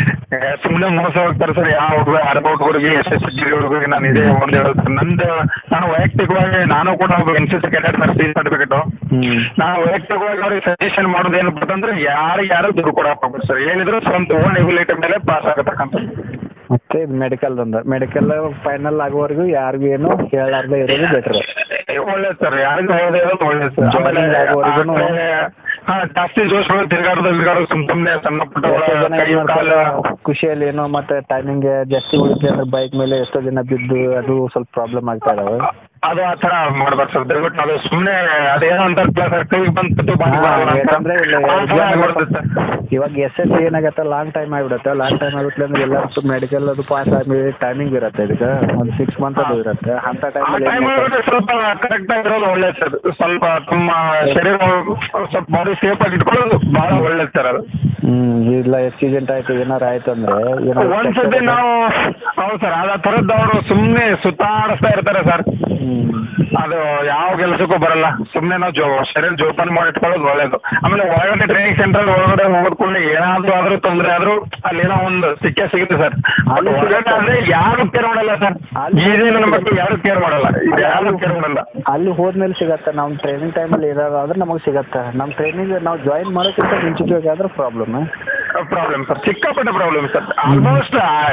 ಸುಮ್ಮನೆ ಮೋಸ ಹೋಗ್ತಾರೆ ಸರ್ ಯಾವ ಹುಡುಗ ಅರ್ಧ ಹುಡುಗರಿಗೆ ಎಸ್ ಎಸ್ ಡಿ ಹುಡುಗರಿಗೆ ನಾನು ಇದೇ ಒಂದು ಹೇಳೋದು ಸರ್ ನಂದು ನಾನು ವೈಯಕ್ತಿಕವಾಗಿ ನಾನು ಕೂಡ ಒಬ್ಬ N C C cadet sir C certificate ಹ್ಮ್ ನಾವು ವೈಯಕ್ತಿಕವಾಗಿ ಅವ್ರಿಗೆ ಸಜೆಷನ್ ಮಾಡೋದು ಏನಪ್ಪ ಅಂತಂದ್ರೆ ಯಾರಿಗೆ ಯಾರು ದುಡ್ಡು ಕೊಡಕ್ಕೆ ಹೋಗ್ಬೇಕು ಸರ್ ಏನಿದ್ರು ಸ್ವಂತ ಓನ್ ಎಬಿಲಿಟಿ ಮೇಲೆ ಪಾಸ್ ಆಗತಕ್ಕಂಥದ್ದು ಮತ್ತೆ ಮೆಡಿಕಲ್ ಒಂದು ಮೆಡಿಕಲ್ ಫೈನಲ್ ಆಗೋವರೆಗೂ ಯಾರಿಗೂ ಏನು ಹೇಳಾರ್ದೆ ಇರೋದು ಬೆಟರ್ ಒಳ್ಳೇದು ಸರ್ ಯಾರಿಗೂ ಹೇಳೋದೇ ಇರೋದು ಒಳ್ಳೇದು ಸರ್ ಆಮೇಲೆ Joining ಆಗುವವರೆಗೂನು- ಆ ಕಡೆ, ಹಾ ಜಾಸ್ತಿ ಜೋಶ್ ಒಳಗೆ ತಿರ್ಗಾಡೋದು ತಿರ್ಗಾಡೋದು ಸುಮ್ ಸುಮ್ಮನೆ ಸಣ್ಣ ಪುಟ್ಟ ಎಷ್ಟೋ ಜನ ಕೈ ಏನ್ ಮಾಡ್ತಾರೆ, ಕಾಲು ಖುಷಿಯಲ್ಲಿ ಏನೋ ಮತ್ತೆ ಟೈಮಿಂಗ್ ಜಾಸ್ತಿ ಉಳಿತೆ ಅಂದ್ರೆ ಬೈಕ್ ಮೇಲೆ ಎಷ್ಟೋ ಜನ ಬಿದ್ದು ಅದು ಸ್ವಲ್ಪ ಪ್ರಾಬ್ಲಮ್ ಆಗ್ತಾ ಇದಾವೆ ಅದು ಆ ಥರ ಮಾಡ್ಬಾರ್ದು ಸರ್ ದಯವಿಟ್ಟು ಅದು ಸುಮ್ಮನೆ ಅದೇನೋ ಅಂತಾರಲ್ಲ ಸರ್ ಕೈಗೆ ಬಂತು ಬಂದು ಹಾ, ಬರಲ್ಲ ಅಂತ. ಯಾಕಂದ್ರೆ ಇಲ್ಲ ಆ ಥರ exam ಆಗ್ಬಾರ್ದು ಸರ್ ಇವಾಗ ಎಸ್ ಎಸ್ ಏನಾಗತ್ತೆ ಲಾಂಗ್ ಟೈಮ್ ಆಗಿಬಿಡುತ್ತೆ ಲಾಂಗ್ ಟೈಮ್ ಆಗುತ್ತೆ ಅಂದ್ರೆ ಎಲ್ಲರೂ ಮೆಡಿಕಲ್ ಅದು ಪಾಸ್ ಆಗಿ ಟೈಮಿಂಗ್ ಇರುತ್ತೆ ಇದಕ್ಕೆ ಒಂದು ಸಿಕ್ಸ್ ಮಂತ್ ಅದು ಇರುತ್ತೆ ಅಂತ ಆ ಟೈಮಲ್ಲಿ ಟೈಮ್ ಒಳಗಡೆ ಸ್ವಲ್ಪ ಕರೆಕ್ಟ್ ಆಗಿರೋದು ಒಳ್ಳೇದು ಸರ್ ಸ್ವಲ್ಪ ತಮ್ಮ ಶರೀರ ಸ್ವಲ್ಪ ಬಾಡಿ ಸೇಫ್ ಆಗಿ ಇಟ್ಕೊಳ್ಳೋದು ಬಹಳ ಒಳ್ಳೇದು ಸರ್ ಅದು ಹ್ಮ್ ಇಲ್ಲ ಆಕ್ಸಿಡೆಂಟ್ ಆಯ್ತು ಏನಾರು ಆಯ್ತು ಅಂದ್ರೆ ಏನೋ ಒಂದ್ಸತಿ ನಾವು ಹೌದು ಸರ್ ಅದ ಥರದ್ದು ಅವರು ಸುಮ್ಮನೆ ಸುತ್ತಾಡಿಸ್ತಾ ಇರ್ತಾರೆ ಸರ್ ಹ್ಮ್ ಅದು ಯಾವ ಕೆಲಸಕ್ಕೂ ಬರಲ್ಲ ಸುಮ್ಮನೆ ನಾವು ಜೋ ಶರೀರ ಜೋಪಾನ ಮಾಡಿ ಇಟ್ಕೊಳ್ಳೋದು ಒಳ್ಳೇದು ಆಮೇಲೆ ಒಳಗಡೆ ಟ್ರೈನಿಂಗ್ ಸೆಂಟರ್ ಒಳಗಡೆ ಹೋಗೋದ್ಕೊಂಡು ಏನಾದ್ರೂ ಆದ್ರೂ ತೊಂದರೆ ಆದ್ರೂ ಅಲ್ಲಿ ಏನೋ ಒಂದು ಸಿಕ್ಕೇ ಸಿಗುತ್ತೆ ಸರ್ ಅಲ್ಲಿ ಹೊರಗಡೆ ಆದ್ರೆ ಯಾರು ಕೇರ್ ಮಾಡಲ್ಲ ಸರ್ ಅಲ್ಲಿ- ಈಸಿ ನನ್ನ ಬಗ್ಗೆ ಯಾರು ಕೇರ್ ಮಾಡಲ್ಲ ಯಾರು ಕೇರ್ ಮಾಡಲ್ಲ ಅಲ್ಲಿ ಹೋದ್ಮೇಲೆ ಸಿಗತ್ತೆ ನಮ್ಮ ಟ್ರೈನಿಂಗ್ ಟೈಮಲ್ಲಿ ಏನಾದ್ರು ಆದ್ರೆ ನಮಗೆ ಸಿಗತ್ತೆ ನಮ್ಮ ಟ್ರೈನಿಂಗ್ ನಾವು ಜಾಯಿನ್ ಮಾಡೋಕ್ಕಿಂತ ಮುಂಚಿತವಾಗಾದ್ರೆ ಪ್ರಾಬ್ಲಮ್ ಪ್ರಾಬ್ಲಮ್ ಸರ್ ಸಿಕ್ಕಾಪಟ್ಟೆ ಪ್ರಾಬ್ಲಮ್ ಸರ್ ಆಲ್ಮೋಸ್ಟ್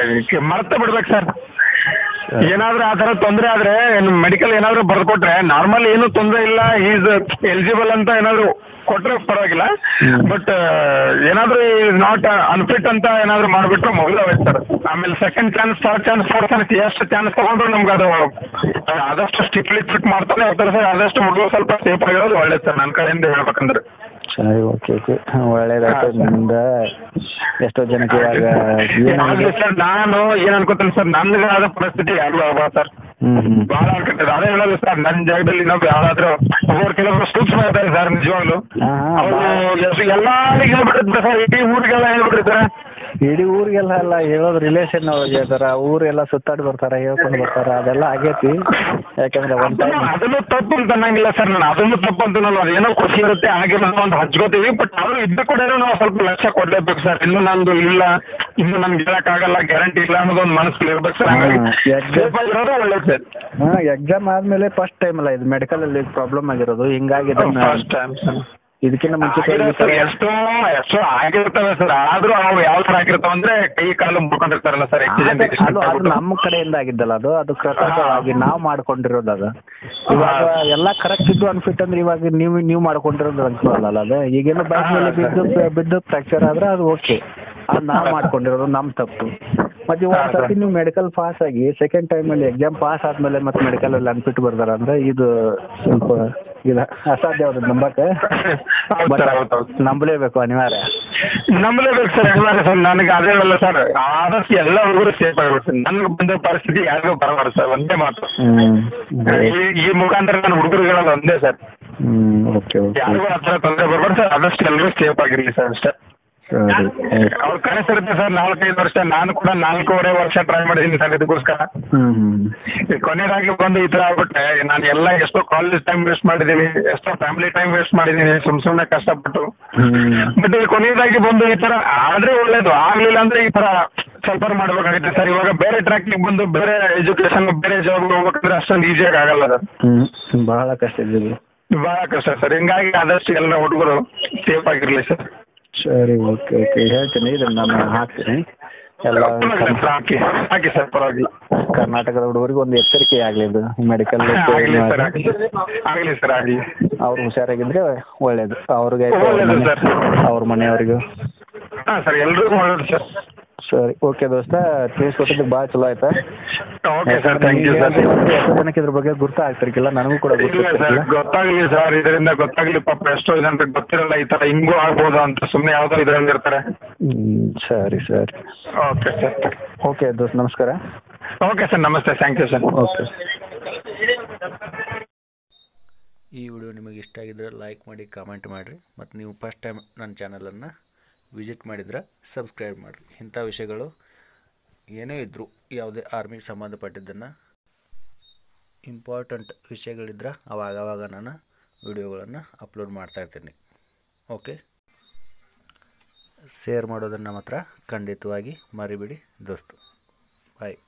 ಮರ್ತ ಬಿಡ್ಬೇಕು ಸರ್ ಏನಾದ್ರೂ ಆ ಥರ ತೊಂದರೆ ಆದ್ರೆ ಮೆಡಿಕಲ್ ಏನಾದ್ರು ಬರ್ಕೊಟ್ರೆ ನಾರ್ಮಲ್ ಏನು ತೊಂದರೆ ಇಲ್ಲ ಈಸ್ ಎಲಿಜಿಬಲ್ ಅಂತ ಏನಾದ್ರು ಕೊಟ್ರೆ ಪರವಾಗಿಲ್ಲ ಬಟ್ ಏನಾದ್ರು ನಾಟ್ ಅನ್ಫಿಟ್ ಅಂತ ಏನಾದ್ರು ಮಾಡಿಬಿಟ್ರೆ ಮುಗಿದೋಯ್ತು ಸರ್ ಆಮೇಲೆ second chance third chance fourth chance ಎಷ್ಟು ಚಾನ್ಸ್ ತಗೊಂಡ್ರು ನಮ್ಗೆ ಅದು ಆ, ಆದಷ್ಟು ಸ್ಟ್ರಿಕ್ಟ್ಲಿ ಫಿಟ್ ಮಾಡ್ತಾನೆ ಹೋಗ್ತಾರೆ ಸರ್ ಆದಷ್ಟು ಹುಡುಗ ಸ್ವಲ್ಪ ಸೇಫ್ ಆಗಿರೋದು ಒಳ್ಳೇದು ಸರ್ ನನ್ನ ಕಡೆಯಿಂದ ಹೇಳ್ಬೇಕಂದ್ರೆ ಸರಿ ಓಕೆ ಓಕೆ ಒಳ್ಳೇದಾಯ್ತು ನಿಮ್ಮಿಂದ ಎಷ್ಟೋ ಜನಕ್ಕೆ ಇವಾಗ ಆಗ್ಲಿ ಸರ್ ನಾನು ಏನ್ ಅನ್ಕೋತೀನಿ ಸರ್ ನನ್ಗಾದ ಪರಿಸ್ಥಿತಿ ಯಾರಿಗೂ ಆಗಲ್ಲ ಸರ್ ಹ್ಮ್ ಹ್ಮ್ ಬಹಳ ಅನ್ಕೊತೀನಿ ಅದೇ ಹೇಳೋದು ಸರ್ ನನ್ನ ಜಾಗದಲ್ಲಿ ನಾವು ಯಾರಾದ್ರೂ ಒಬ್ಬರು ಕೆಲವರು ಸೂಕ್ಷ್ಮ ಇರ್ತಾರೆ ಸರ್ ನಿಜವಾಗ್ಲು ಹಾ, ಹಾ, ಅವರು ಎಲ್ಲರಿಗೂ ಹೇಳ್ಬಿಟ್ಟಿರ್ತಾರೆ ಸರ್ ಇಡೀ ಊರಿಗೆಲ್ಲ ಹೇಳ್ಬಿಟ್ಟಿರ್ತಾರೆ ಇಡೀ ಊರಿಗೆಲ್ಲ ಎಲ್ಲ ಹೇಳೋದು ರಿಲೇಷನ್ ಅವ್ರಿಗೆ ಹೇಳ್ತಾರ ಊರೆಲ್ಲ ಸುತ್ತಾಡಿ ಬರ್ತಾರ ಹೇಳ್ಕೊಂಡು ಬರ್ತಾರ ಅದೆಲ್ಲ ಆಗೈತಿ ಯಾಕಂದ್ರೆ ಒನ್ ಟೈಮ್ ಅದನ್ನು- ಅದನ್ನು ತಪ್ಪು ಅಂತ ಅನ್ನಂಗಿಲ್ಲ ಸರ್ ನಾನು ಅದನ್ನು ತಪ್ಪು ಅಂತನಲ್ಲ ಅದೇನೋ ಖುಷಿ ಇರುತ್ತೆ ಹಾಗೆ ನಾವು ಒಂದು ಹಚ್ಕೋತೀವಿ ಬಟ್ ಆದ್ರೂ ಇದ್ದ ಕೂಡ ನಾವು ಸ್ವಲ್ಪ ಲಕ್ಷ್ಯ ಕೊಡ್ಲೇಬೇಕು ಸರ್ ಇನ್ನು ನಂದು ಇಲ್ಲ ಇನ್ನು ನನ್ಗೆ ಹೇಳಕ್ಕಾಗಲ್ಲ ಗ್ಯಾರಂಟಿ ಇಲ್ಲ ಅನ್ನೋದು ಒಂದು ಮನಸ್ಸಲ್ಲಿ ಇರ್ಬೇಕು ಸರ್ ಹಾಗಾಗಿ ಹಾ, ಯಾಕೆ? safe ಆಗಿರೋದು ಒಳ್ಳೇದು ಸರ್ ಹಾ ಎಕ್ಸಾಮ್ ಆದ್ಮೇಲೆ ಫಸ್ಟ್ ಟೈಮ್ ಅಲ್ಲ ಇದು ಮೆಡಿಕಲ್ ಅಲ್ಲಿ ಪ್ರಾಬ್ಲಮ್ ಆಗಿರೋದು ಹಿಂಗಾಗಿ ಇದನ್ನ ಫಸ್ಟ್ ಟೈಮ್ ಸರ್ ಇದಕ್ಕಿಂತ ಮುಂಚೆ ಆಗಿರೋ ಸರ್ ಎಷ್ಟೋ ಎಷ್ಟೋ ಆಗಿರ್ತವೆ ಸರ್ ಆದ್ರೂ ಅವು ಯಾವ ತರ ಆಗಿರ್ತಾವ ಅಂದ್ರೆ ಕೈ ಕಾಲು ಮುಡ್ಕೊಂಡಿರ್ತಾರಲ್ಲ ಸರ್ ಅದು ಅದು ನಮ್ಮ ಕಡೆಯಿಂದ ಆಗಿದ್ದಲ್ಲ ಅದು ಅದು ಕೃತಕವಾಗಿ ನಾವು ಮಾಡ್ಕೊಂಡಿರೋದು ಅದು ಇವಾಗ ಎಲ್ಲ ಕರೆಕ್ಟ್ ಇದ್ದು ಅನ್ಫಿಟ್ ಅಂದ್ರೆ ಇವಾಗ ನೀವು ನೀವು ಮಾಡ್ಕೊಂಡಿರೋದು ಅನ್ಕೊಳ್ಳಲ್ಲ ಅದು ಈಗೇನು ಬೈಕ್ ಮೇಲೆ ಬಿದ್ದು ಬಿದ್ದು ಫ್ರಾಕ್ಚರ್ ಆದ್ರೆ ಅದು ಓಕೆ ಅದು ನಾವು ಮಾಡ್ಕೊಂಡಿರೋದು ನಮ್ಮ ತಪ್ಪು ಮತ್ತೆ ಇವಾಗ ಹಾ, ಸರ್. ಸರ್ತಿ ನೀವು ಮೆಡಿಕಲ್ ಪಾಸ್ ಆಗಿ ಸೆಕೆಂಡ್ ಟೈಮಲ್ಲಿ ಎಕ್ಸಾಮ್ ಪಾಸ್ ಆದ್ಮೇಲೆ ಮತ್ತೆ ಮೆಡಿಕಲ್ ಅಲ್ಲಿ ಅನ್ಫಿಟ್ ಬರ್ದಾರ ಅಂದ್ರೆ ಇದು ಸ್ವಲ್ಪ ಇದು ಅಸಾಧ್ಯವಾದ ನಂಬಕ್ಕೆ ಹೌದು ಬಟ್ ಸರ್ ಹೌದು ಹೌದು ನಂಬಲೇಬೇಕು ಅನಿವಾರ್ಯ ನಂಬಲೇಬೇಕು ಸರ್ ಎಲ್ಲ ಸರ್ ನನಗೆ ಅದೇ ಅಲ್ಲ ಸರ್ ಆದಷ್ಟು ಎಲ್ಲ ಹುಡುಗರು ಸೇಫ್ ಆಗಿರುತ್ತೆ ನನಗೆ ಬಂದ ಪರಿಸ್ಥಿತಿ ಯಾರಿಗೂ ಬರಬಾರ್ದು ಸರ್ ಒಂದೇ ಮಾತು ಈ- ಈ ಮುಖಾಂತರ ನನ್ನ ಹುಡುಗರುಗಳಲ್ಲ ಒಂದೇ ಸರ್ ಹ್ಞೂ ಓಕೆ ಓಕೆ ಯಾರಿಗೂ ಆ ಥರ ತೊಂದರೆ ಬರಬಾರ್ದು ಸರ್ ಆದಷ್ಟು ಎಲ್ಲರೂ ಸೇಫ್ ಆಗಿರಲಿ ಸರ್ ಅಷ್ಟೇ ಸರಿ ಅವ್ರ ಕನಸಿರುತ್ತೆ ಸರ್ ನಾಲ್ಕೈದು ವರ್ಷ ನಾನು ಕೂಡ ನಾಲ್ಕೂವರೆ ವರ್ಷ ಟ್ರೈ ಮಾಡಿದ್ದೀನಿ ಸರ್ ಇದಕ್ಕೋಸ್ಕರ ಹ್ಞೂ ಹ್ಞೂ ಈ ಕೊನೆಯದಾಗಿ ಬಂದು ಈ ತರ ಆಗ್ಬಿಟ್ಟೆ ನಾನು ಎಲ್ಲ ಎಷ್ಟೋ ಕಾಲೇಜ್ ಟೈಮ್ ವೇಸ್ಟ್ ಮಾಡಿದ್ದೀನಿ ಎಷ್ಟೋ ಫ್ಯಾಮಿಲಿ ಟೈಮ್ ವೇಸ್ಟ್ ಮಾಡಿದ್ದೀನಿ ಸುಮ್ ಸುಮ್ಮನೆ ಕಷ್ಟಪಟ್ಟು ಹ್ಞೂ ಬಟ್ ಈ ಕೊನೆಯದಾಗಿ ಬಂದು ಈ ತರ ಆದ್ರೆ ಒಳ್ಳೇದು ಆಗ್ಲಿಲ್ಲ ಅಂದ್ರೆ ಈ ತರ ಸ್ವಲ್ಪ ಮಾಡ್ಬೇಕಾಗುತ್ತೆ ಸರ್ ಇವಾಗ ಬೇರೆ ಟ್ರ್ಯಾಕಿಗೆ ಬಂದು ಬೇರೆ ಎಜುಕೇಶನ್ ಬೇರೆ ಜಾಬ್ ಹೋಗ್ಬೇಕಂದ್ರೆ ಅಷ್ಟೊಂದು ಈಸಿಯಾಗಿ ಆಗಲ್ಲ ಸರ್ ಹ್ಞೂ ಭಾಳ ಕಷ್ಟ ಇದೆ ಬಹಳ ಕಷ್ಟ ಸರ್ ಹಿಂಗಾಗಿ ಆದಷ್ಟು ಎಲ್ಲ ಹುಡುಗರು ಸೇಫ್ ಆಗಿರ್ಲಿ ಸರ್ ಸರಿ ಓಕೆ ಓಕೆ ಹೇಳ್ತೀನಿ ಇದನ್ನು ನಾನು ಹಾಕ್ತೀನಿ ಎಲ್ಲ ಸರ್ ಹಾಕಿ ಹಾಕಿ ಸರ್ ಪರವಾಗಿಲ್ಲ ಕರ್ನಾಟಕದ ಹುಡುಗರಿಗೆ ಒಂದು ಎಚ್ಚರಿಕೆ ಆಗಲಿ ಇದು ಮೆಡಿಕಲ್ ಆಗಲಿ ಸರ್ ಆಗಲಿ ಆಗಲಿ ಸರ್ ಆಗಲಿ ಅವ್ರು ಹುಷಾರಾಗಿದ್ರೆ ಒಳ್ಳೇದು ಅವ್ರಿಗೆ ಒಳ್ಳೇದು ಸರ್. ಅವ್ರ ಮನೆಯವ್ರಿಗೂ ಹಾಂ ಸರ್ ಎಲ್ರಿಗೂ ಒಳ್ಳೇದು ಸರ್ ಸರಿ ಓಕೆ ದೋಸ್ತ ತಿಳಿಸ್ಕೊಟ್ಟಿದ್ದಕ್ಕೆ ಭಾಳ ಚಲೋ ಆಯ್ತಾ okay sir thank you sir ಎಷ್ಟೋ ಜನಕ್ಕೆ ಇದ್ರ ಬಗ್ಗೆ ಗುರ್ತ ಆಗ್ತಿರ್ಕಿಲ್ಲ ನನಗೂ ಕೂಡ ಇಲ್ಲ ಸರ್ ಗೊತ್ತಿರ್ತಿರ್ಕಿಲ್ಲ ಗೊತ್ತಾಗ್ಲಿ ಸರ್ ಇದರಿಂದ ಗೊತ್ತಾಗ್ಲಿ ಪಾಪ ಎಷ್ಟೋ ಜನರಿಗೆ ಗೊತ್ತಿರಲ್ಲ ಈ ತರ ಹಿಂಗೂ ಆಗ್ಬೋದು ಅಂತ ಸುಮ್ಮನೆ ಯಾವ್ದೋ ಇದ್ರಲ್ಲಿ ಇರ್ತಾರೆ ಹ್ಮ್, ಸರಿ ಸರಿ ಓಕೆ ಸರ್ ಓಕೆ ದೋಸ್ತ್ ನಮಸ್ಕಾರ ಓಕೆ ಸರ್ ನಮಸ್ತೆ ಥ್ಯಾಂಕ್ ಯು ಸರ್ ಓಕೆ ಈ ವಿಡಿಯೋ ನಿಮಗೆ ಇಷ್ಟ ಆಗಿದ್ರೆ ಲೈಕ್ ಮಾಡಿ ಕಾಮೆಂಟ್ ಮಾಡಿರಿ ಮತ್ತು ನೀವು ಫಸ್ಟ್ ಟೈಮ್ ನನ್ನ ಚಾನಲನ್ನು ವಿಸಿಟ್ ಮಾಡಿದ್ರೆ ಸಬ್ಸ್ಕ್ರೈಬ್ ಮಾಡಿರಿ ಇಂಥ ವಿಷಯಗಳು ಏನೇ ಇದ್ದರೂ ಯಾವುದೇ ಆರ್ಮಿಗೆ ಸಂಬಂಧಪಟ್ಟಿದ್ದನ್ನು ಇಂಪಾರ್ಟೆಂಟ್ ವಿಷಯಗಳಿದ್ರೆ ಅವಾಗವಾಗ ನಾನು ವಿಡಿಯೋಗಳನ್ನು ಅಪ್ಲೋಡ್ ಮಾಡ್ತಾಯಿರ್ತೀನಿ ಓಕೆ ಶೇರ್ ಮಾಡೋದನ್ನು ಮಾತ್ರ ಖಂಡಿತವಾಗಿ ಮರಿಬೇಡಿ ದೋಸ್ತು ಬಾಯ್